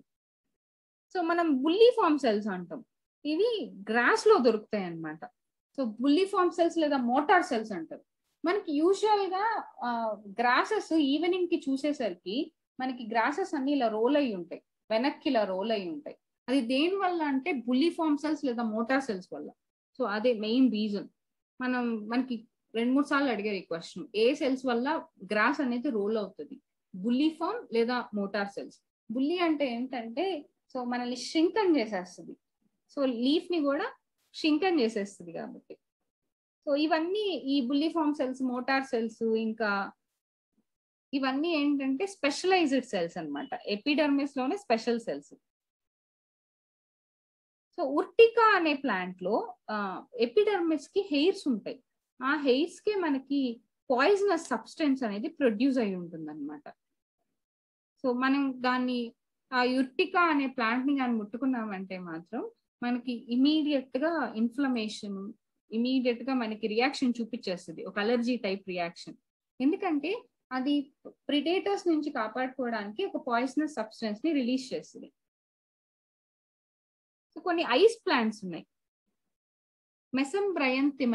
సో మనం బుల్లీ ఫామ్ సెల్స్ అంటాం ఇవి గ్రాస్ లో దొరుకుతాయి అన్నమాట సో బుల్లీ ఫామ్ సెల్స్ లేదా మోటార్ సెల్స్ అంటారు మనకి యూజువల్ గా గ్రాసెస్ ఈవినింగ్ కి చూసేసరికి మనకి గ్రాసెస్ అన్ని ఇలా రోల్ అయి ఉంటాయి వెనక్కి ఇలా రోల్ అయి ఉంటాయి అది దేని వల్ల అంటే బుల్లీ ఫామ్ సెల్స్ లేదా మోటార్ సెల్స్ వల్ల సో అదే మెయిన్ రీజన్ మనం మనకి రెండు మూడు సార్లు అడిగారు ఈ క్వశ్చన్ ఏ సెల్స్ వల్ల గ్రాస్ అనేది రోల్ అవుతుంది బుల్లీ ఫామ్ లేదా మోటార్ సెల్స్ బుల్లీ అంటే ఏంటంటే సో మనల్ని షింకన్ చేసేస్తుంది సో లీఫ్ ని కూడా షింకన్ చేసేస్తుంది కాబట్టి సో ఇవన్నీ ఈ bulliform cells motor cells ఇంకా ఇవన్నీ ఏంటంటే స్పెషలైజ్డ్ సెల్స్ అనమాట ఎపిడర్మిస్ లోనే స్పెషల్ సెల్స్ సో ఉర్టికా అనే ప్లాంట్ లో ఎపిడర్మిస్ కి హెయిర్స్ ఉంటాయి ఆ హెయిర్స్ కి మనకి పాయిజనస్ సబ్స్టెన్స్ అనేది ప్రొడ్యూస్ అయి ఉంటుంది అనమాట సో మనం దాన్ని ఆ యుర్టికా అనే ప్లాంట్ ని కానీ ముట్టుకున్నామంటే మాత్రం మనకి ఇమీడియట్ గా ఇన్ఫ్లమేషన్ ఇమీడియట్ గా మనకి రియాక్షన్ చూపించేస్తుంది ఒక అలర్జీ టైప్ రియాక్షన్ ఎందుకంటే అది ప్రిడేటర్స్ నుంచి కాపాడుకోవడానికి ఒక పాయిజనస్ సబ్స్టెన్స్ ని రిలీజ్ చేస్తుంది సో కొన్ని ఐస్ ప్లాంట్స్ ఉన్నాయి మెసం బ్రయంతిమం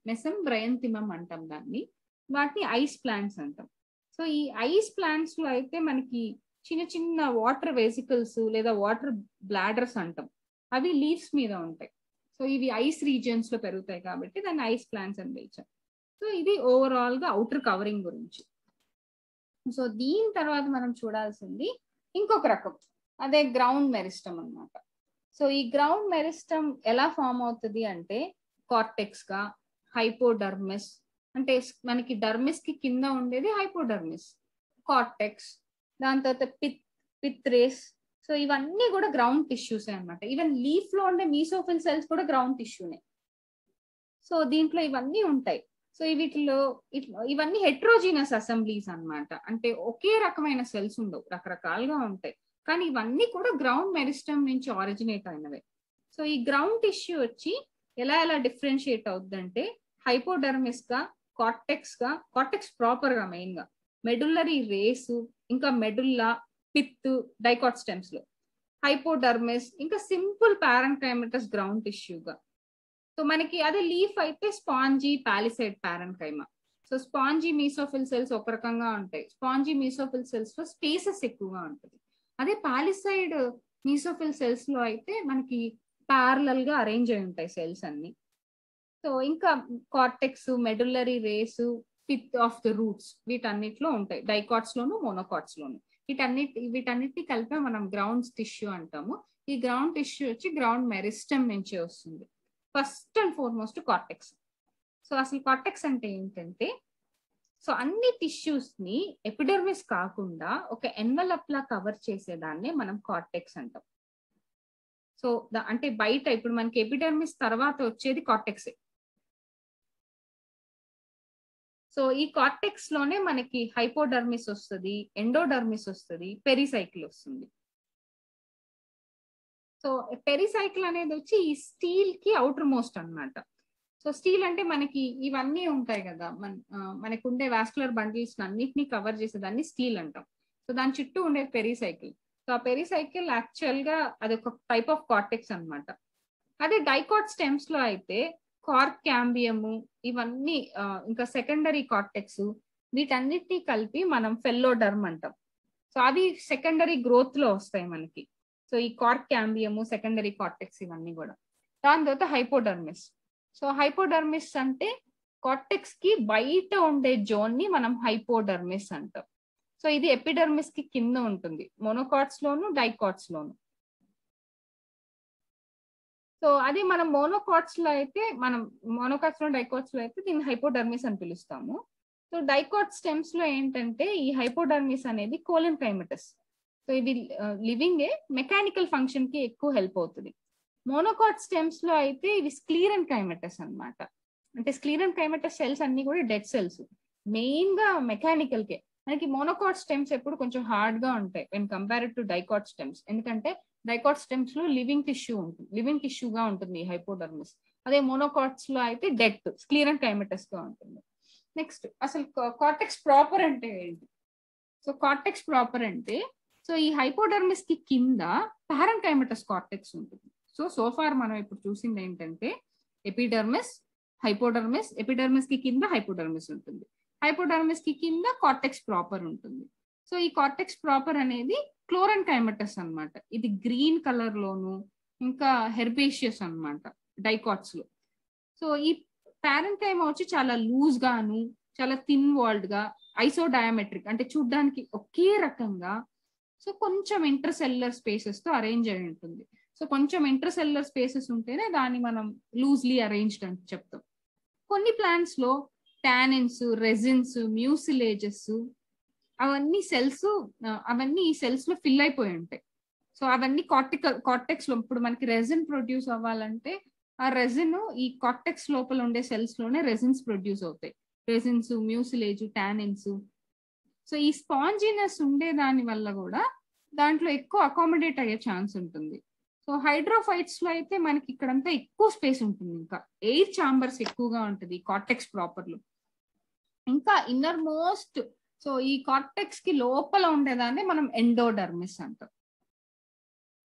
మెసం బ్రయంతిమం అంటాం దాన్ని వాటిని ఐస్ ప్లాంట్స్ అంటాం సో ఈ ఐస్ ప్లాంట్స్ లో అయితే మనకి చిన్న చిన్న వాటర్ వెసికల్స్ లేదా వాటర్ బ్లాడర్స్ అంటాం అవి లీవ్స్ మీద ఉంటాయి సో ఇవి ఐస్ రీజియన్స్ లో పెరుగుతాయి కాబట్టి దాన్ని ఐస్ ప్లాంట్స్ అని పిలిచాం సో ఇది ఓవరాల్ గా అవుటర్ కవరింగ్ గురించి సో దీని తర్వాత మనం చూడాల్సింది ఇంకొక రకం అదే గ్రౌండ్ మెరిస్టమ్ అన్నమాట సో ఈ గ్రౌండ్ మెరిస్టమ్ ఎలా ఫామ్ అవుతుంది అంటే కార్టెక్స్ గా హైపోడర్మిస్ అంటే మనకి డర్మిస్ కి కింద ఉండేది హైపోడర్మిస్ కార్టెక్స్ దాని తర్వాత పిత్ పిత్రేస్ సో ఇవన్నీ కూడా గ్రౌండ్ టిష్యూస్ అనమాట ఈవెన్ లీఫ్ లో ఉండే మీసోఫిల్ సెల్స్ కూడా గ్రౌండ్ టిష్యూనే సో దీంట్లో ఇవన్నీ ఉంటాయి సో వీటిలో ఇవన్నీ హెట్రోజీనస్ అసెంబ్లీస్ అన్నమాట అంటే ఒకే రకమైన సెల్స్ ఉండవు రకరకాలుగా ఉంటాయి కానీ ఇవన్నీ కూడా గ్రౌండ్ మెరిస్టమ్ నుంచి ఆరిజినేట్ అయినవే సో ఈ గ్రౌండ్ టిష్యూ వచ్చి ఎలా ఎలా డిఫరెన్షియేట్ అవుతుందంటే హైపోడర్మిస్ గా కార్టెక్స్ గా కార్టెక్స్ ప్రాపర్ గా మెయిన్ గా మెడుల్లరీ రేసు ఇంకా మెడుల్లా పిత్ డైకాట్ స్టెమ్స్ లో హైపోడర్మిస్ ఇంకా సింపుల్ పారంకైమటస్ గ్రౌండ్ టిష్యూగా సో మనకి అదే లీఫ్ అయితే spongy palisade parenchyma so spongy mesophyll cells ఒక రకంగా ఉంటాయి స్పాంజీ మీసోఫిల్ సెల్స్ లో స్పేసెస్ ఎక్కువగా ఉంటుంది అదే పాలిసైడ్ మీసోఫిల్ సెల్స్ లో అయితే మనకి ప్యారలల్ గా అరేంజ్ అయి ఉంటాయి సెల్స్ అన్ని సో ఇంకా cortex medullary rays pith of the roots వీటన్నిటిలో ఉంటాయి డైకాట్స్ లోను మోనోకాట్స్ లోను వీటన్నిటి వీటన్నిటిని కలిపి మనం గ్రౌండ్ టిష్యూ అంటాము ఈ గ్రౌండ్ టిష్యూ వచ్చి గ్రౌండ్ మెరిస్టమ్ నుంచి వస్తుంది first and foremost cortex so అసలు కార్టెక్స్ అంటే ఏంటంటే సో అన్ని టిష్యూస్ ని ఎపిడర్మిస్ కాకుండా ఒక ఎన్వలప్ లా కవర్ చేసేదాన్ని మనం కార్టెక్స్ అంటాం సో అంటే బయట ఇప్పుడు మనకి ఎపిడర్మిస్ తర్వాత వచ్చేది కార్టెక్స్ సో ఈ కార్టెక్స్ లోనే మనకి హైపోడర్మిస్ వస్తుంది ఎండోడర్మిస్ వస్తుంది పెరిసైకిల్ వస్తుంది సో పెరిసైకిల్ అనేది వచ్చి ఈ స్టీల్ కి అవుటర్ మోస్ట్ అనమాట సో స్టీల్ అంటే మనకి ఇవన్నీ ఉంటాయి కదా మన మనకు ఉండే వాస్కులర్ బండిల్స్ అన్నిటినీ కవర్ చేసేదాన్ని స్టీల్ అంటాం సో దాని చుట్టూ ఉండే పెరిసైకిల్ సో ఆ పెరిసైకిల్ యాక్చువల్ గా అది ఒక టైప్ ఆఫ్ కార్టెక్స్ అనమాట అదే డైకాట్ స్టెమ్స్ లో అయితే కార్క్ క్యాంబియము ఇవన్నీ ఇంకా సెకండరీ కార్టెక్స్ వీటన్నిటిని కలిపి మనం ఫెల్లోడర్మ్ అంటాం సో అవి సెకండరీ గ్రోత్ లో వస్తాయి మనకి సో ఈ కార్క్ క్యాంబియము సెకండరీ కార్టెక్స్ ఇవన్నీ కూడా దాని తర్వాత హైపోడర్మిస్ సో హైపోడర్మిస్ అంటే కార్టెక్స్ కి బయట ఉండే జోన్ ని మనం హైపోడర్మిస్ అంటాం సో ఇది ఎపిడర్మిస్ కి కింద ఉంటుంది మోనోకాట్స్ లోను డైకాట్స్ లోను సో అది మనం మోనోకాట్స్ లో అయితే మనం మోనోకాట్స్ లో డైకాట్స్ లో అయితే దీన్ని హైపోడర్మిస్ అని పిలుస్తాము సో డైకాట్ స్టెమ్స్ లో ఏంటంటే ఈ హైపోడర్మిస్ అనేది కోలన్ కైమటస్ సో ఇది లివింగ్ ఏ మెకానికల్ ఫంక్షన్ కి ఎక్కువ హెల్ప్ అవుతుంది మోనోకాట్ స్టెమ్స్ లో అయితే ఇవి స్క్లీరన్ కైమటస్ అనమాట అంటే స్క్లీరన్ కైమటస్ సెల్స్ అన్ని కూడా డెడ్ సెల్స్ మెయిన్ గా మెకానికల్ కే మనకి మోనోకాట్ స్టెమ్స్ ఎప్పుడు కొంచెం హార్డ్ గా ఉంటాయి when compare to dicot stems ఎందుకంటే డైకాట్ స్టెమ్స్ లో లివింగ్ టిష్యూ ఉంటుంది లివింగ్ టిష్యూగా ఉంటుంది హైపోడర్మిస్ అదే మోనోకాట్స్ లో అయితే డెత్ స్క్లీరన్ కైమటస్ గా ఉంటుంది నెక్స్ట్ అసలు కార్టెక్స్ ప్రాపర్ అంటే ఏంటి సో కార్టెక్స్ ప్రాపర్ అంటే సో ఈ హైపోడర్మిస్ కి కింద పారంకైమటస్ కార్టెక్స్ ఉంటుంది సో సోఫార్ మనం ఇప్పుడు చూసింది ఏంటంటే ఎపిడర్మిస్ హైపోడర్మిస్ ఎపిడర్మిస్ కి కింద హైపోడర్మిస్ ఉంటుంది హైపోడర్మిస్ కి కింద కార్టెక్స్ ప్రాపర్ ఉంటుంది సో ఈ కార్టెక్స్ ప్రాపర్ అనేది క్లోరన్ కైమటస్ అనమాట ఇది గ్రీన్ కలర్ లోను ఇంకా హెర్బేషియస్ అనమాట డైకాట్స్ లో సో ఈ పారెంకైమ వచ్చి చాలా లూజ్ గాను చాలా థిన్ వాల్డ్ గా ఐసో డయామెట్రిక్ అంటే చూడ్డానికి ఒకే రకంగా సో కొంచెం ఇంటర్సెల్యులర్ స్పేసెస్ తో అరేంజ్ అయి ఉంటుంది సో కొంచెం ఇంటర్సెల్యులర్ స్పేసెస్ ఉంటేనే దాన్ని మనం లూజ్లీ అరేంజ్డ్ అని చెప్తాం కొన్ని ప్లాంట్స్ లో టానిన్స్ రెజిన్స్ మ్యూసిలేజెస్ అవన్నీ సెల్స్ అవన్నీ ఈ సెల్స్ లో ఫిల్ అయిపోయి ఉంటాయి సో అవన్నీ కార్టికల్ కార్టెక్స్ లో ఇప్పుడు మనకి రెజిన్ ప్రొడ్యూస్ అవ్వాలంటే ఆ రెజిన్ ఈ కార్టెక్స్ లోపల ఉండే సెల్స్ లోనే రెజిన్స్ ప్రొడ్యూస్ అవుతాయి రెజిన్స్ మ్యూసిలేజ్ టానిన్స్ సో ఈ స్పాంజినెస్ ఉండే దాని వల్ల కూడా దాంట్లో ఎక్కువ అకామిడేట్ అయ్యే ఛాన్స్ ఉంటుంది సో హైడ్రోఫైట్స్ లో అయితే మనకి ఇక్కడంతా ఎక్కువ స్పేస్ ఉంటుంది ఇంకా ఎయిర్ చాంబర్స్ ఎక్కువగా ఉంటుంది కార్టెక్స్ ప్రాపర్ లో ఇంకా ఇన్నర్ మోస్ట్ సో ఈ కార్టెక్స్ కి లోపల ఉండేదాన్ని మనం ఎండోడర్మిస్ అంటాం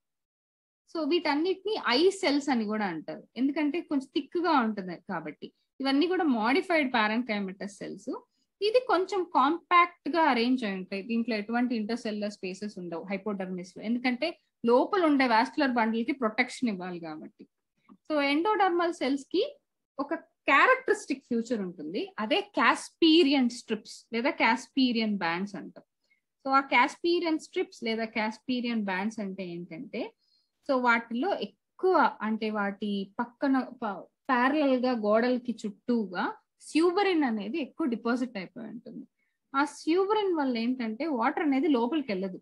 సో వీటన్నిటిని ఐ సెల్స్ అని కూడా అంటారు ఎందుకంటే కొంచెం థిక్ గా ఉంటుంది కాబట్టి ఇవన్నీ కూడా మాడిఫైడ్ పారెంకైమటస్ సెల్స్ ఇది కొంచెం కాంపాక్ట్ గా అరేంజ్ అయి ఉంటాయి దీంట్లో ఎటువంటి ఇంటర్సెల్యులర్ స్పేసెస్ ఉండవు హైపోడర్మిస్ లో ఎందుకంటే లోపల ఉండే వాస్కులర్ బండిల్ కి ప్రొటెక్షన్ ఇవ్వాలి కాబట్టి సో ఎండోడర్మల్ సెల్స్ కి ఒక క్యారెక్టరిస్టిక్ ఫ్యూచర్ ఉంటుంది అదే క్యాస్పీరియన్ స్ట్రిప్స్ లేదా క్యాస్పీరియన్ బ్యాండ్స్ అంటాం సో ఆ క్యాస్పీరియన్ స్ట్రిప్స్ లేదా క్యాస్పీరియన్ బ్యాండ్స్ అంటే ఏంటంటే సో వాటిలో ఎక్కువ అంటే వాటి పక్కన ప్యారలల్ గా గోడలకి చుట్టూగా స్యూబరిన్ అనేది ఎక్కువ డిపాజిట్ అయిపోయి ఉంటుంది ఆ స్యూబరిన్ వల్ల ఏంటంటే వాటర్ అనేది లోపలికి వెళ్ళదు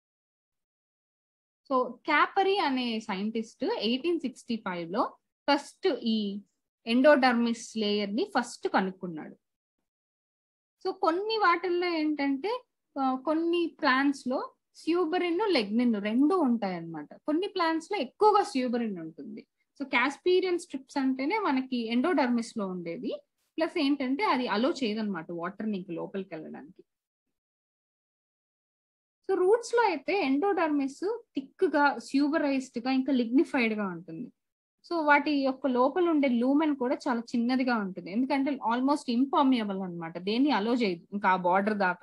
సో క్యాపరీ అనే సైంటిస్ట్ ఎయిటీన్ సిక్స్టీ ఫైవ్ లో ఫస్ట్ ఈ ఎండోడర్మిస్ లేయర్ ని ఫస్ట్ కనుక్కున్నాడు సో కొన్ని వాటిల్లో ఏంటంటే కొన్ని ప్లాంట్స్ లో స్యూబరిన్ లెగ్నిన్ రెండు ఉంటాయి అన్నమాట కొన్ని ప్లాంట్స్ లో ఎక్కువగా స్యూబరిన్ ఉంటుంది సో క్యాస్పీరియన్ స్ట్రిప్స్ అంటేనే మనకి ఎండోడర్మిస్ లో ఉండేది ప్లస్ ఏంటంటే అది అలో చేయదన్నమాట వాటర్ నీకు లోపలికి వెళ్ళడానికి సో రూట్స్ లో అయితే ఎండోడర్మిస్ థిక్ గా స్యూబరైజ్డ్ గా ఇంకా లిగ్నిఫైడ్ గా ఉంటుంది సో వాటి యొక్క లోపల ఉండే లూమెన్ కూడా చాలా చిన్నదిగా ఉంటుంది ఎందుకంటే ఆల్మోస్ట్ ఇంపర్మియబుల్ అనమాట దేన్ని అలో చేయదు ఇంకా ఆ బార్డర్ దాకా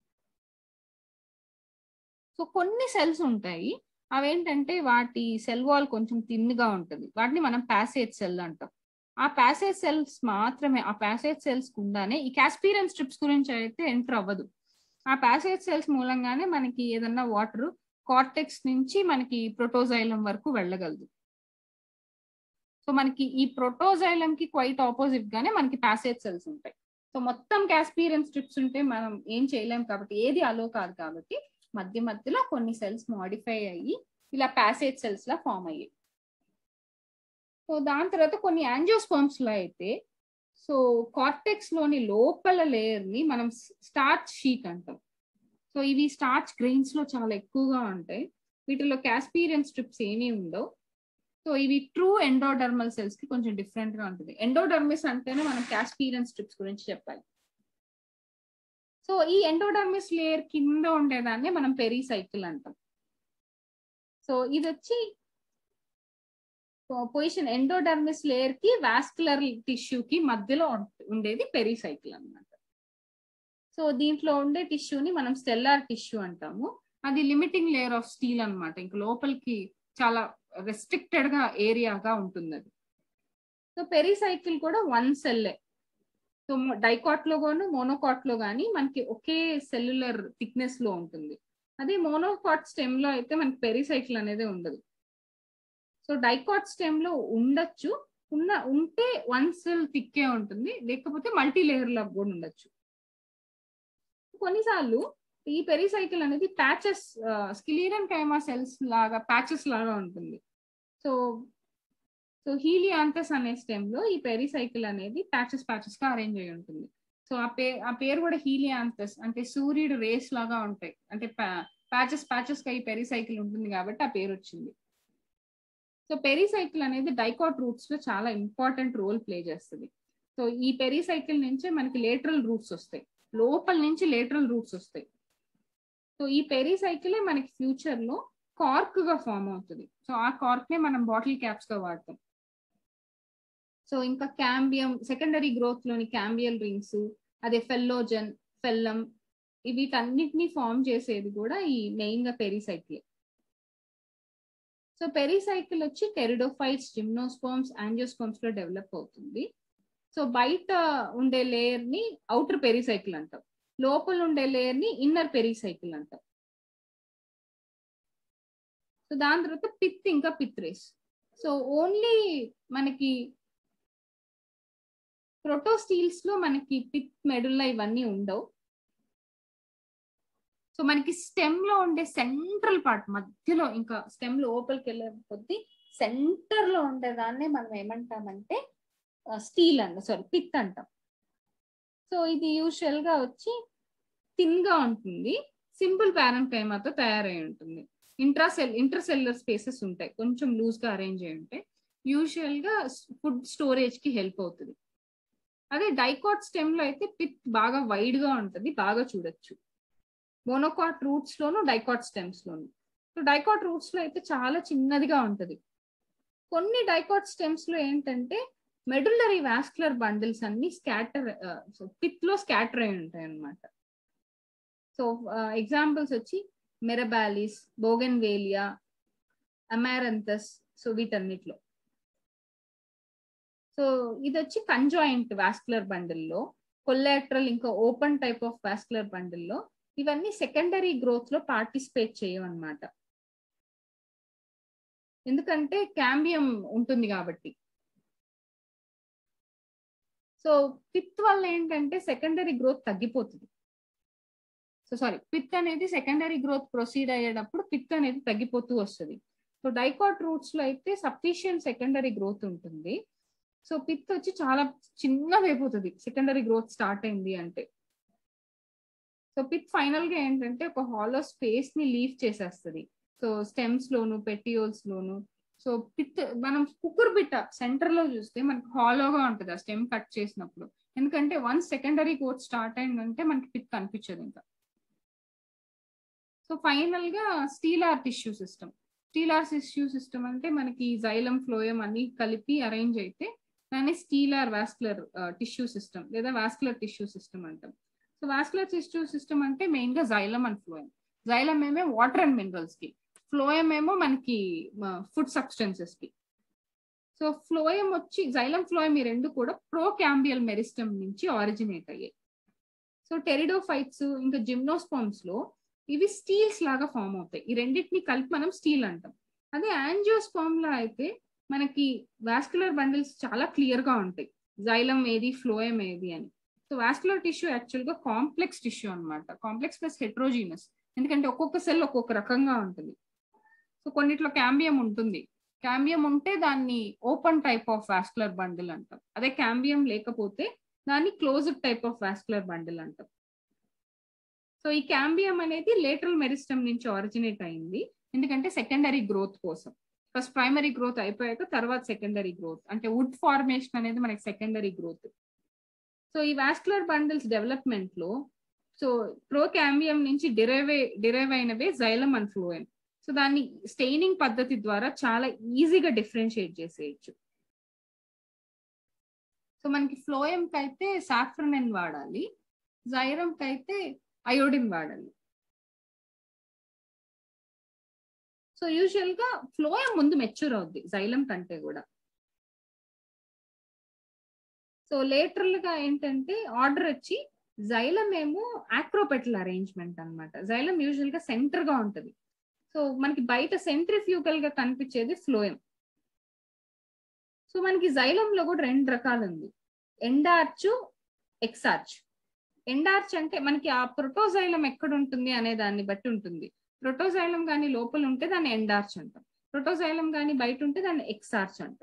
సో కొన్ని సెల్స్ ఉంటాయి అవేంటంటే వాటి సెల్ వాల్ కొంచెం తిన్గా ఉంటుంది వాటిని మనం ప్యాసేజ్ సెల్ అంటాం ఆ ప్యాసేజ్ సెల్స్ మాత్రమే ఆ ప్యాసేజ్ సెల్స్ కుండానే ఈ క్యాస్పీరియన్ స్ట్రిప్స్ గురించి అయితే ఎంటర్ అవ్వదు ఆ ప్యాసేజ్ సెల్స్ మూలంగానే మనకి ఏదన్నా వాటర్ కార్టెక్స్ నుంచి మనకి ప్రోటోజైలం వరకు వెళ్ళగలదు సో మనకి ఈ ప్రోటోజైలం కి క్వైట్ ఆపోజిట్ గానే మనకి ప్యాసేజ్ సెల్స్ ఉంటాయి సో మొత్తం క్యాస్పీరియన్ స్ట్రిప్స్ ఉంటే మనం ఏం చేయలేం కాబట్టి ఏది అలో కాదు కాబట్టి మధ్య మధ్యలో కొన్ని సెల్స్ మాడిఫై అయ్యి ఇలా ప్యాసేజ్ సెల్స్ లా ఫామ్ అయ్యాయి సో దాని తర్వాత కొన్ని యాంజియోస్పర్మ్స్ లో అయితే సో కార్టెక్స్ లోని లోపల లేయర్ ని మనం స్టార్చ్ షీట్ అంటాం సో ఇవి స్టార్చ్ గ్రెయిన్స్ లో చాలా ఎక్కువగా ఉంటాయి వీటిలో క్యాస్పీరియన్ స్ట్రిప్స్ ఏమీ ఉండవు సో ఇవి ట్రూ ఎండోడర్మల్ సెల్స్ కి కొంచెం డిఫరెంట్ గా ఉంటుంది ఎండోడర్మిస్ అంటేనే మనం క్యాస్పీరియన్ స్ట్రిప్స్ గురించి చెప్పాలి సో ఈ ఎండోడర్మిస్ లేయర్ కింద ఉండేదాన్ని మనం పెరీసైకిల్ అంటాం సో ఇది వచ్చి పొజిషన్ ఎండోడర్మిస్ లేయర్ కి వాస్కులర్ టిష్యూ కి మధ్యలో ఉండేది పెరీసైకిల్ అనమాట సో దీంట్లో ఉండే టిష్యూని మనం స్టెల్లార్ టిష్యూ అంటాము అది లిమిటింగ్ లేయర్ ఆఫ్ స్టీల్ అనమాట ఇంక లోపలికి చాలా రెస్ట్రిక్టెడ్ గా ఏరియాగా ఉంటుంది అది సో పెరీసైకిల్ కూడా వన్ సెల్లే సో డైకాట్ లో గాను మోనోకాట్ లో గానీ మనకి ఒకే సెల్యులర్ థిక్నెస్ లో ఉంటుంది అదే మోనోకాట్ స్టెమ్ లో అయితే మనకి పెరీసైకిల్ అనేది ఉండదు సో డైకాట్ స్టెమ్ లో ఉండొచ్చు ఉన్న ఉంటే వన్ సెల్ థిక్కే ఉంటుంది లేకపోతే మల్టీ లేయర్ లా కూడా ఉండొచ్చు కొన్నిసార్లు ఈ పెరిసైకిల్ అనేది ప్యాచెస్ స్కిలీరన్ కైమా సెల్స్ లాగా ప్యాచెస్ లాగా ఉంటుంది సో సో హీలియాంథస్ అనే స్టెమ్ లో ఈ పెరిసైకిల్ అనేది ప్యాచెస్ ప్యాచెస్ గా అరేంజ్ అయి ఉంటుంది సో ఆ పే ఆ పేరు కూడా హీలియాంథస్ అంటే సూర్యుడు రేస్ లాగా ఉంటాయి అంటే ప్యాచెస్ ప్యాచెస్ గా ఈ పెరిసైకిల్ ఉంటుంది కాబట్టి ఆ పేరు వచ్చింది సో పెరిసైకిల్ అనేది డైకాట్ రూట్స్ లో చాలా ఇంపార్టెంట్ రోల్ ప్లే చేస్తుంది సో ఈ పెరిసైకిల్ నుంచే మనకి లేటరల్ రూట్స్ వస్తాయి లోపల నుంచి లేటరల్ రూట్స్ వస్తాయి సో ఈ పెరిసైకిలే మనకి ఫ్యూచర్ లో కార్క్ గా ఫామ్ అవుతుంది సో ఆ కార్క్ నే మనం బాటిల్ క్యాప్స్ గా వాడతాం సో ఇంకా క్యాంబియం సెకండరీ గ్రోత్ లోని క్యాంబియల్ రింగ్స్ అదే ఫెల్లోజన్ ఫెల్లం వీటన్నిటిని ఫామ్ చేసేది కూడా ఈ మెయిన్ గా పెరిసైకిల్ సో పెరిసైకిల్ వచ్చి కెరిడోఫైట్స్ జిమ్నోస్పోమ్స్ యాంజియోస్పోమ్స్ లో డెవలప్ అవుతుంది సో బయట ఉండే లేయర్ ని అవుటర్ పెరిసైకిల్ అంటాం లోపల ఉండే లేయర్ ని ఇన్నర్ పెరిసైకిల్ అంటాం సో దాని తర్వాత పిత్ ఇంకా పిత్రేస్ సో ఓన్లీ మనకి ప్రోటోస్టీల్స్ లో మనకి పిత్ మెడుల్లా ఇవన్నీ ఉండవు సో మనకి స్టెమ్ లో ఉండే సెంట్రల్ పార్ట్ మధ్యలో ఇంకా స్టెమ్ లోపలికి వెళ్ళే కొద్దీ సెంటర్ లో ఉండేదాన్ని మనం ఏమంటామంటే స్టీల్ అంట సారీ పిత్ అంటాం సో ఇది యూజువల్ గా వచ్చి థిన్ గా ఉంటుంది సింపుల్ ప్యారంకైమాతో తయారై ఉంటుంది ఇంట్రాసెల్ ఇంటర్సెల్యులర్ స్పేసెస్ ఉంటాయి కొంచెం లూజ్ గా అరేంజ్ అయి ఉంటాయి యూజువల్ గా ఫుడ్ స్టోరేజ్ కి హెల్ప్ అవుతుంది అదే డైకాట్ స్టెమ్ లో అయితే పిత్ బాగా వైడ్ గా ఉంటుంది బాగా చూడొచ్చు మోనోకాట్ రూట్స్ లోను డైకాట్ స్టెమ్స్ లోను సో డైకాట్ రూట్స్ లో అయితే చాలా చిన్నదిగా ఉంటది కొన్ని డైకాట్ స్టెమ్స్ లో ఏంటంటే మెడులరీ వాస్కులర్ బండిల్స్ అన్ని స్కాటర్ పిత్ లో స్కాటర్ అయి ఉంటాయి అన్నమాట సో ఎగ్జాంపుల్స్ వచ్చి మెరబాలిస్ బోగన్ వేలియా అమారంతస్ సో వీటన్నిటిలో సో ఇది వచ్చి కంజాయింట్ వాస్కులర్ బండిల్లో కొల్లాట్రల్ ఇంకా ఓపెన్ టైప్ ఆఫ్ వాస్కులర్ బండిల్లో ఇవన్నీ సెకండరీ గ్రోత్ లో పార్టిసిపేట్ చేయవన్నమాట ఎందుకంటే క్యాంబియం ఉంటుంది కాబట్టి సో పిత్ వల్ల ఏంటంటే సెకండరీ గ్రోత్ తగ్గిపోతుంది సో సారీ పిత్ అనేది సెకండరీ గ్రోత్ ప్రొసీడ్ అయ్యేటప్పుడు పిత్ అనేది తగ్గిపోతూ వస్తుంది సో డైకాట్ రూట్స్ లో అయితే సఫిషియంట్ సెకండరీ గ్రోత్ ఉంటుంది సో పిత్ వచ్చి చాలా చిన్నగా అయిపోతుంది సెకండరీ గ్రోత్ స్టార్ట్ అయింది అంటే సో పిత్ ఫైనల్ గా ఏంటంటే ఒక హాలో స్పేస్ ని లీవ్ చేసేస్తుంది సో స్టెమ్స్ లోను పెటియోల్స్ లోను సో పిత్ మనం కుక్కుర్ బిట్ట సెంటర్ లో చూస్తే మనకి హాలోగా ఉంటుంది ఆ స్టెమ్ కట్ చేసినప్పుడు ఎందుకంటే వన్స్ సెకండరీ గ్రోత్ స్టార్ట్ అయిందంటే మనకి పిత్ కనిపించదు ఇంకా సో ఫైనల్ గా stele or tissue system stele or tissue system అంటే మనకి జైలం ఫ్లోయం అన్ని కలిపి అరేంజ్ అయితే దాన్ని stele or vascular tissue system లేదా వాస్కులర్ టిష్యూ సిస్టమ్ అంటాం సో వాస్కులర్ టిష్యూ సిస్టమ్ అంటే మెయిన్ గా జైలం అండ్ ఫ్లోయం జైలం ఏమే వాటర్ అండ్ మినరల్స్ కి ఫ్లోయం ఏమో మనకి ఫుడ్ సబ్స్టెన్సెస్ కి సో ఫ్లోయం వచ్చి జైలం ఫ్లోయం ఈ రెండు కూడా ప్రో క్యాంబియల్ మెరిస్టమ్ నుంచి ఆరిజినేట్ అయ్యాయి సో టెరిడోఫైట్స్ ఇంకా జిమ్నోస్పామ్స్ లో ఇవి స్టీల్స్ లాగా ఫామ్ అవుతాయి ఈ రెండింటిని కలిపి మనం స్టీల్ అంటాం అదే యాంజియోస్పామ్ లో అయితే మనకి వాస్కులర్ బండిల్స్ చాలా క్లియర్ గా ఉంటాయి జైలం ఏది ఫ్లోయం ఏది అని సో వాస్కులర్ టిష్యూ యాక్చువల్ గా కాంప్లెక్స్ టిష్యూ అనమాట కాంప్లెక్స్ ప్లస్ హెట్రోజీనస్ ఎందుకంటే ఒక్కొక్క సెల్ ఒక్కొక్క రకంగా ఉంటుంది సో కొన్నిట్లో క్యాంబియం ఉంటుంది క్యాంబియం ఉంటే దాన్ని open type of vascular bundle అంటాం అదే క్యాంబియం లేకపోతే దాన్ని closed type of vascular bundle అంటాం సో ఈ క్యాంబియం అనేది లేటరల్ మెరిస్టమ్ నుంచి ఆరిజినేట్ అయింది ఎందుకంటే సెకండరీ గ్రోత్ కోసం ఫస్ట్ ప్రైమరీ గ్రోత్ అయిపోయాక తర్వాత సెకండరీ గ్రోత్ అంటే వుడ్ ఫార్మేషన్ అనేది మనకి సెకండరీ గ్రోత్ సో ఈ వాస్కులర్ బండిల్స్ డెవలప్మెంట్ లో సో ప్రో క్యాంబియం నుంచి డిరైవ్ డిరైవ్ అయినవే జైలం అండ్ ఫ్లోయం సో దాన్ని స్టెయినింగ్ పద్ధతి ద్వారా చాలా ఈజీగా డిఫరెన్షియేట్ చేసేయచ్చు సో మనకి ఫ్లోయం కి అయితే సాఫ్రనెన్ వాడాలి జైరం కి అయితే అయోడిన్ వాడాలి సో యూజువల్ గా ఫ్లోయం ముందు మెచ్యూర్ అవుద్ది జైలం కంటే కూడా సో లేటరల్ గా ఏంటంటే ఆర్డర్ వచ్చి జైలం ఏమో ఆక్రోపెటల్ అరేంజ్మెంట్ అనమాట జైలం యూజువల్ గా సెంటర్ గా ఉంటది సో మనకి బయట సెంట్రిఫ్యూగల్ గా కనిపించేది ఫ్లోయం సో మనకి జైలంలో కూడా రెండు రకాలు ఉంది ఎండార్చ్ ఎక్సార్చ్ ఎండార్చ్ అంటే మనకి ఆ ప్రొటోజైలం ఎక్కడ ఉంటుంది అనే దాన్ని బట్టి ఉంటుంది ప్రొటోజైలం కానీ లోపల ఉంటే దాన్ని ఎండార్చ్ అంటాం ప్రొటోజైలం కానీ బయట ఉంటే దాన్ని ఎక్సార్చ్ అంటాం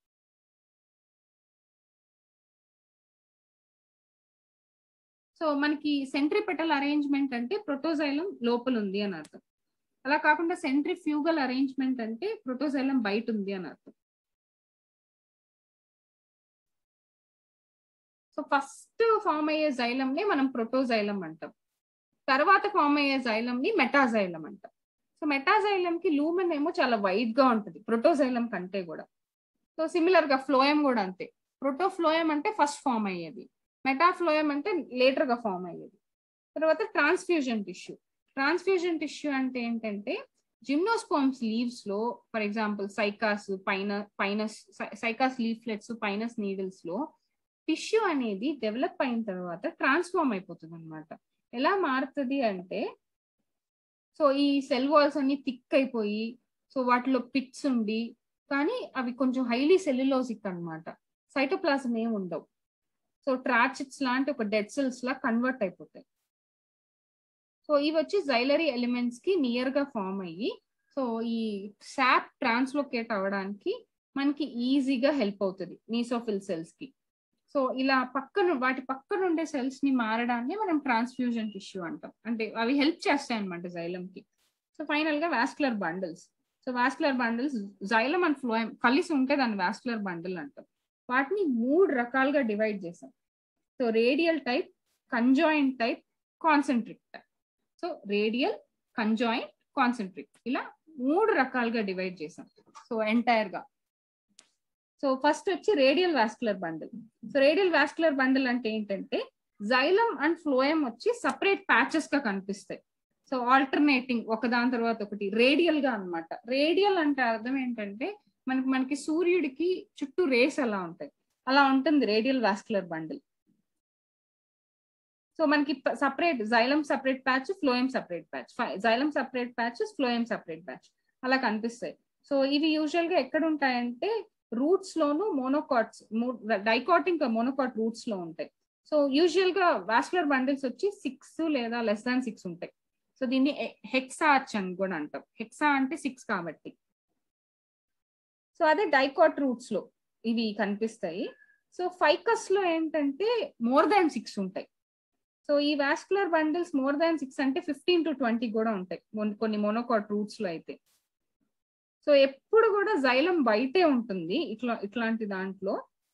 సో మనకి సెంట్రిపెటల్ అరేంజ్మెంట్ అంటే ప్రొటోజైలం లోపల ఉంది అని అర్థం అలా కాకుండా సెంట్రిఫ్యూగల్ అరేంజ్మెంట్ అంటే ప్రొటోజైలం బయట ఉంది అని అర్థం సో ఫస్ట్ ఫామ్ అయ్యే జైలం ని మనం ప్రొటోజైలం అంటాం తర్వాత ఫామ్ అయ్యే జైలం ని మెటాజైలం అంటాం సో మెటాజైలం కి లూమెన్ ఏమో చాలా వైడ్ గా ఉంటుంది ప్రొటోజైలం కంటే కూడా సో సిమిలర్ గా ఫ్లోయం కూడా అంతే ప్రోటోఫ్లోయం అంటే ఫస్ట్ ఫామ్ అయ్యేది మెటాఫ్లోయం అంటే లేటర్ గా ఫామ్ అయ్యేది తర్వాత ట్రాన్స్ఫ్యూజన్ టిష్యూ ట్రాన్స్ఫ్యూజన్ టిష్యూ అంటే ఏంటంటే జిమ్నోస్పామ్స్ లీవ్స్ లో ఫర్ ఎగ్జాంపుల్ సైకాస్ పైన Pinus Cycas leaflets Pinus needles లో టిష్యూ అనేది డెవలప్ అయిన తర్వాత ట్రాన్స్ఫార్మ్ అయిపోతుంది అనమాట ఎలా మారుతుంది అంటే సో ఈ సెల్ వాల్స్ అన్ని థిక్ అయిపోయి సో వాటిలో పిట్స్ ఉండి కానీ అవి కొంచెం హైలీ సెల్యులోజిక్ అనమాట సైటోప్లాజం ఏమి ఉండవు సో ట్రాచిట్స్ లాంటి ఒక డెడ్ సెల్స్ లా కన్వర్ట్ అయిపోతాయి సో ఇవి వచ్చి జైలరీ ఎలిమెంట్స్ కి నియర్ గా ఫామ్ అయ్యి సో ఈ శాప్ ట్రాన్స్లోకేట్ అవ్వడానికి మనకి ఈజీగా హెల్ప్ అవుతుంది నీసోఫిల్ సెల్స్ కి సో ఇలా పక్కన వాటి పక్కన ఉండే సెల్స్ ని మారడాన్ని మనం ట్రాన్స్ఫ్యూజన్ టిష్యూ అంటాం అంటే అవి హెల్ప్ చేస్తాయి అనమాట జైలం కి సో ఫైనల్ గా vascular bundles so vascular bundles xylem and phloem కలిసి ఉంటే దాన్ని వాస్కులర్ బండిల్ అంటాం వాటిని మూడు రకాలుగా డివైడ్ చేసాం so radial type conjoint type concentric type so radial conjoint concentric ఇలా మూడు రకాలుగా డివైడ్ చేసాం సో ఎంటైర్ గా సో సో ఫస్ట్ వచ్చి radial vascular bundle so radial vascular bundle అంటే ఏంటంటే జైలం అండ్ ఫ్లోయం వచ్చి సపరేట్ ప్యాచెస్ గా కనిపిస్తాయి సో ఆల్టర్నేటింగ్ ఒకదాని తర్వాత ఒకటి రేడియల్ గా అన్నమాట రేడియల్ అంటే అర్థం ఏంటంటే మనకి మనకి సూర్యుడికి చుట్టూ రేస్ ఎలా ఉంటాయి అలా ఉంటుంది రేడియల్ వాస్కులర్ బండిల్ సో మనకి separate xylem separate patch phloem separate patch xylem separate patch phloem separate patch అలా కనిపిస్తాయి సో ఇవి యూజువల్ గా ఎక్కడ ఉంటాయంటే రూట్స్ లోను మోనోకాట్స్ డైకాటింగ్ మోనోకాట్ రూట్స్ లో ఉంటాయి సో యూజువల్ గా వాస్కులర్ బండిల్స్ వచ్చి సిక్స్ లేదా లెస్ దాన్ సిక్స్ ఉంటాయి సో దీన్ని హెక్సార్చ్ అని కూడా అంటాం హెక్సా అంటే సిక్స్ కాబట్టి సో అదే డైకాట్ రూట్స్ లో ఇవి కనిపిస్తాయి సో ఫైకస్ లో ఏంటంటే మోర్ దాన్ సిక్స్ ఉంటాయి సో ఈ vascular bundles more than six అంటే ఫిఫ్టీన్ టు ట్వంటీ కూడా ఉంటాయి కొన్ని మోనోకాట్ రూట్స్ లో అయితే సో ఎప్పుడు కూడా జైలం బయటే ఉంటుంది ఇట్లా ఇట్లాంటి దాంట్లో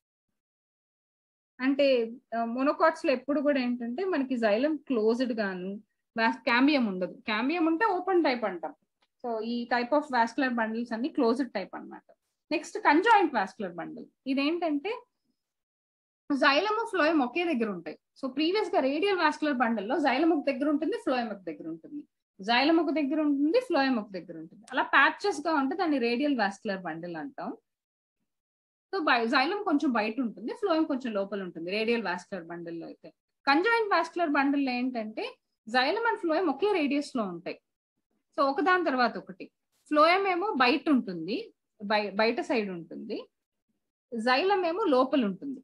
అంటే మోనోకాట్స్ లో ఎప్పుడు కూడా ఏంటంటే మనకి జైలం క్లోజ్డ్ గాను క్యాంబియం ఉండదు క్యాంబియం ఉంటే ఓపెన్ టైప్ అంటాం సో ఈ టైప్ ఆఫ్ వాస్కులర్ బండిల్స్ అన్ని క్లోజ్డ్ టైప్ అనమాట నెక్స్ట్ కంజాయింట్ వాస్కులర్ బండిల్ ఇదేంటంటే జైలమ్ ఫ్లోయం ఒకే దగ్గర ఉంటాయి సో ప్రీవియస్ గా రేడియల్ వాస్కులర్ బండిల్ లో జైలమ్ ఒక దగ్గర ఉంటుంది ఫ్లోయం ఒక దగ్గర ఉంటుంది జైలం ఒక దగ్గర ఉంటుంది ఫ్లోయం ఒక దగ్గర ఉంటుంది అలా ప్యాచెస్ గా ఉంటే దాన్ని రేడియల్ వాస్కులర్ బండిల్ అంటాం సో జైలం కొంచెం బయట ఉంటుంది ఫ్లోయం కొంచెం లోపల ఉంటుంది రేడియల్ వాస్కులర్ బండిల్ లో అయితే కంజాయింట్ వాస్కులర్ బండిల్ ఏంటంటే జైలం అండ్ ఫ్లోయం ఒకే రేడియస్ లో ఉంటాయి సో ఒకదాని తర్వాత ఒకటి ఫ్లోయం ఏమో బయట ఉంటుంది బయట సైడ్ ఉంటుంది జైలం ఏమో లోపల ఉంటుంది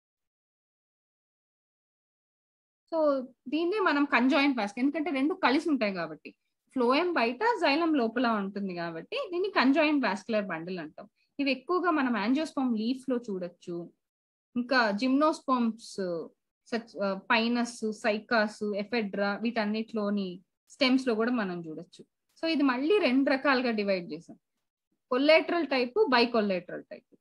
సో దీన్ని మనం కంజాయింట్ వాస్క్ ఎందుకంటే రెండు కలిసి ఉంటాయి కాబట్టి ఫ్లోయం బయట జైలం లోపల ఉంటుంది కాబట్టి దీన్ని కంజాయింట్ వాస్కులర్ బండిల్ అంటాం ఇవి ఎక్కువగా మనం యాంజియోస్పామ్ లీఫ్ లో చూడొచ్చు ఇంకా జిమ్నోస్పామ్స్ పైనస్ సైకాస్ ఎఫెడ్రా వీటన్నిటిలోని స్టెమ్స్ లో కూడా మనం చూడొచ్చు సో ఇది మళ్ళీ రెండు రకాలుగా డివైడ్ చేసాం collateral type bicollateral type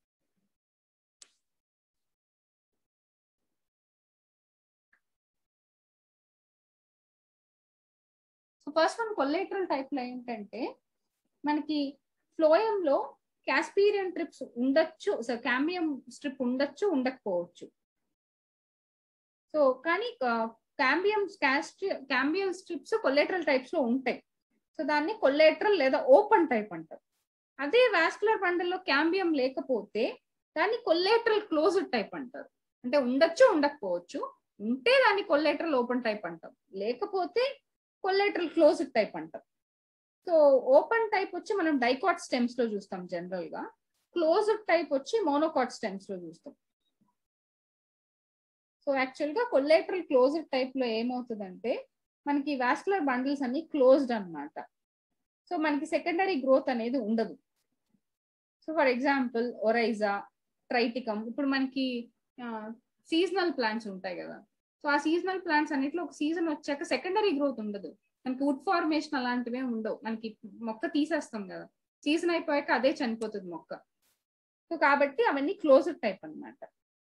so first one collateral type లో ఏంటంటే మనకి ఫ్లోయం లో క్యాస్పీరియన్ ట్రిప్స్ ఉండొచ్చు సో క్యాంబియం స్ట్రిప్ ఉండొచ్చు ఉండకపోవచ్చు సో కానీ cambium cambium strips collateral types లో ఉంటాయి సో దాన్ని కొల్లేటరల్ లేదా ఓపెన్ టైప్ అంటారు అదే వాస్కులర్ బండల్లో క్యాంబియం లేకపోతే దాన్ని కొల్లేటరల్ క్లోజ్డ్ టైప్ అంటారు అంటే ఉండొచ్చు ఉండకపోవచ్చు ఉంటే దాన్ని కొల్లేటరల్ ఓపెన్ టైప్ అంటాం లేకపోతే కొల్లేటరల్ క్లోజ్డ్ టైప్ అంటాం సో ఓపెన్ టైప్ వచ్చి మనం డైకాట్ స్టెమ్స్ లో చూస్తాం జనరల్ గా క్లోజ్డ్ టైప్ వచ్చి మోనోకాట్ స్టెమ్స్ లో చూస్తాం సో యాక్చువల్ గా కొల్లేటరల్ క్లోజ్డ్ టైప్ లో ఏమవుతుందంటే మనకి వాస్కులర్ బండిల్స్ అన్ని క్లోజ్డ్ అనమాట సో మనకి సెకండరీ గ్రోత్ అనేది ఉండదు so for example Oryza Triticum ఇప్పుడు మనకి సీజనల్ ప్లాంట్స్ ఉంటాయి కదా సో ఆ సీజనల్ ప్లాంట్స్ అన్నిట్లో ఒక సీజన్ వచ్చాక సెకండరీ గ్రోత్ ఉండదు మనకి వుడ్ ఫార్మేషన్ అలాంటివే ఉండవు మనకి మొక్క తీసేస్తాం కదా సీజన్ అయిపోయాక అదే చనిపోతుంది మొక్క సో కాబట్టి అవన్నీ క్లోజ్డ్ టైప్ అనమాట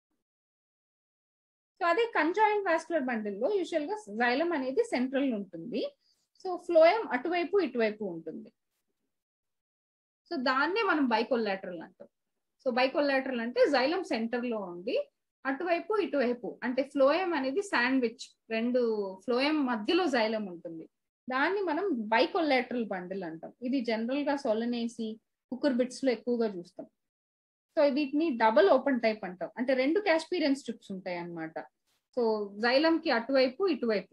సో అదే కంజాయింట్ వాస్కులర్ బండిల్లో యూజువల్ గా జైలం అనేది సెంట్రల్ ఉంటుంది సో ఫ్లోయం అటువైపు ఇటువైపు ఉంటుంది సో దాన్నే మనం బైకొల్లాటరల్ అంటాం సో బైకొల్లాటరల్ అంటే జైలం సెంటర్ లో ఉండి అటువైపు ఇటువైపు అంటే ఫ్లోయం అనేది శాండ్విచ్ రెండు ఫ్లోయం మధ్యలో జైలం ఉంటుంది దాన్ని మనం బైకొల్లాటరల్ బండిల్ అంటాం ఇది జనరల్ గా సొలనేసి కుక్కర్ బిట్స్ లో ఎక్కువగా చూస్తాం సో వీటిని డబుల్ ఓపెన్ టైప్ అంటాం అంటే రెండు క్యాస్పీరియన్ స్ట్రిప్స్ ఉంటాయి అన్నమాట సో జైలం కి అటువైపు ఇటువైపు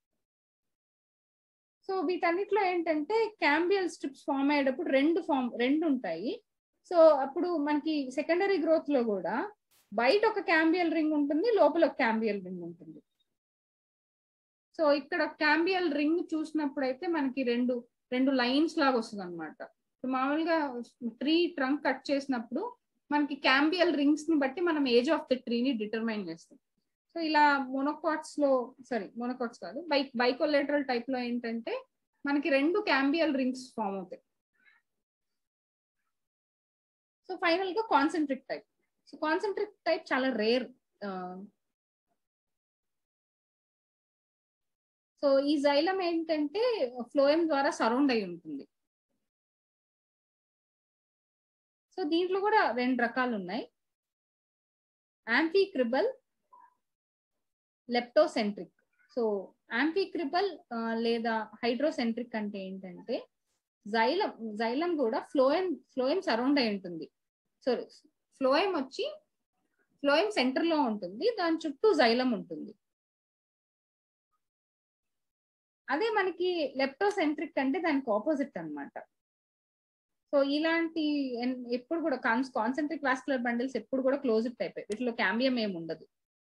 సో వీటన్నిటిలో ఏంటంటే క్యాంబియల్ స్ట్రిప్స్ ఫామ్ అయ్యేటప్పుడు రెండు ఫామ్ రెండు ఉంటాయి సో అప్పుడు మనకి సెకండరీ గ్రోత్ లో కూడా బయట ఒక క్యాంబియల్ రింగ్ ఉంటుంది లోపల ఒక క్యాంబియల్ రింగ్ ఉంటుంది సో ఇక్కడ క్యాంబియల్ రింగ్ చూసినప్పుడు అయితే మనకి రెండు రెండు లైన్స్ లాగా వస్తుంది అనమాట మామూలుగా ట్రీ ట్రంక్ కట్ చేసినప్పుడు మనకి క్యాంబియల్ రింగ్స్ ని బట్టి మనం ఏజ్ ఆఫ్ ద ట్రీని డిటర్మైన్ చేస్తాం సో ఇలా మోనోకాట్స్ లో సారీ మోనోకాట్స్ కాదు బై బైకోలేటరల్ టైప్ లో ఏంటంటే మనకి రెండు క్యాంబియల్ రింగ్స్ ఫామ్ అవుతాయి సో ఫైనల్ గా concentric type so concentric type చాలా రేర్ సో ఈ జైలం ఏంటంటే ఫ్లోయం ద్వారా సరౌండ్ అయి ఉంటుంది సో దీంట్లో కూడా రెండు రకాలు ఉన్నాయి యాంఫీక్రిబల్ లెప్టోసెంట్రిక్ సో యాంఫీక్రిబల్ లేదా హైడ్రోసెంట్రిక్ అంటే ఏంటంటే జైలం జైలం కూడా ఫ్లోయం ఫ్లోయం సరౌండ్ అయి ఉంటుంది సో ఫ్లోయం వచ్చి ఫ్లోయం సెంటర్ లో ఉంటుంది దాని చుట్టూ జైలం ఉంటుంది అదే మనకి లెప్టోసెంట్రిక్ అంటే దానికి ఆపోజిట్ అనమాట సో ఇలాంటి ఎప్పుడు కూడా కాన్స్ కాన్సెంట్రిక్ వాస్కులర్ బండిల్స్ ఎప్పుడు కూడా క్లోజ్డ్ టైప్ వీటిలో క్యాంబియం ఏమి ఉండదు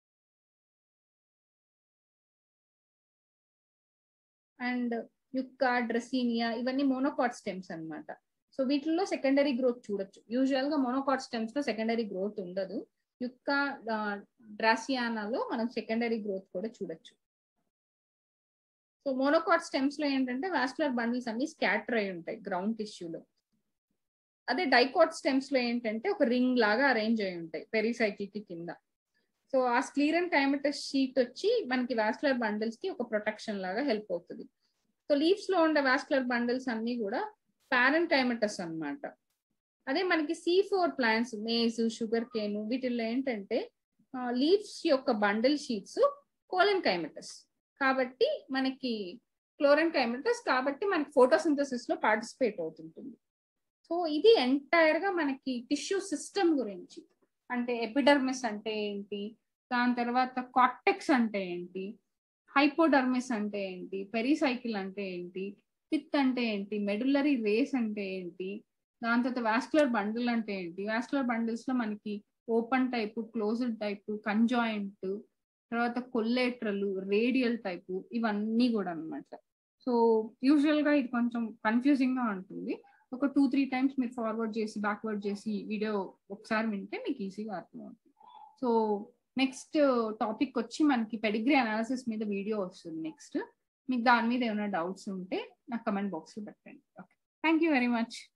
అండ్ యుక్క డ్రెసీనియా ఇవన్నీ మోనోకాట్ స్టెమ్స్ అనమాట సో వీటిల్లో సెకండరీ గ్రోత్ చూడొచ్చు యూజువల్ గా మోనోకాట్ స్టెమ్స్ లో సెకండరీ గ్రోత్ ఉండదు యుక్క డ్రాసియానాలో మనం సెకండరీ గ్రోత్ కూడా చూడొచ్చు సో మోనోకాట్ స్టెమ్స్ లో ఏంటంటే వాస్కులర్ బండిల్స్ అన్ని స్కాటర్ అయి ఉంటాయి గ్రౌండ్ టిష్యూలో అదే డైకాట్ స్టెమ్స్ లో ఏంటంటే ఒక రింగ్ లాగా అరేంజ్ అయి ఉంటాయి పెరిసైకిల్ కి కింద సో ఆ స్క్లీరన్ కైమటస్ షీట్ వచ్చి మనకి వాస్కులర్ బండిల్స్ కి ఒక ప్రొటెక్షన్ లాగా హెల్ప్ అవుతుంది సో లీవ్స్ లో ఉండే వాస్కులర్ బండిల్స్ అన్ని కూడా పారెంట్ కైమటస్ అనమాట అదే మనకి C four plants maize sugar cane వీటిల్లో ఏంటంటే లీవ్స్ యొక్క బండిల్ షీట్స్ కోలన్ కైమటస్ కాబట్టి మనకి క్లోరన్ కైమటస్ కాబట్టి మనకి ఫోటోసింథసిస్ లో పార్టిసిపేట్ అవుతుంటుంది సో ఇది ఎంటైర్ గా మనకి టిష్యూ సిస్టమ్ గురించి అంటే ఎపిడర్మిస్ అంటే ఏంటి దాని తర్వాత కాటెక్స్ అంటే ఏంటి హైపోడర్మిస్ అంటే ఏంటి పెరిసైకిల్ అంటే ఏంటి పిత్ అంటే ఏంటి మెడులరీ రేస్ అంటే ఏంటి దాని తర్వాత వాస్కులర్ బండిల్ అంటే ఏంటి వాస్కులర్ బండిల్స్ లో మనకి open type closed type conjoint తర్వాత కొల్లేట్రలు రేడియల్ టైపు ఇవన్నీ కూడా అనమాట సో యూజువల్ గా ఇది కొంచెం కన్ఫ్యూజింగ్ గా ఉంటుంది ఒక టూ త్రీ టైమ్స్ మీరు ఫార్వర్డ్ చేసి బ్యాక్వర్డ్ చేసి వీడియో ఒకసారి వింటే మీకు ఈజీగా అర్థమవుతుంది సో నెక్స్ట్ టాపిక్ వచ్చి మనకి పెడిగ్రీ అనాలిసిస్ మీద వీడియో వస్తుంది నెక్స్ట్ మీకు దాని మీద ఏమైనా డౌట్స్ ఉంటే నాకు కమెంట్ బాక్స్లో పెట్టండి okay thank you very much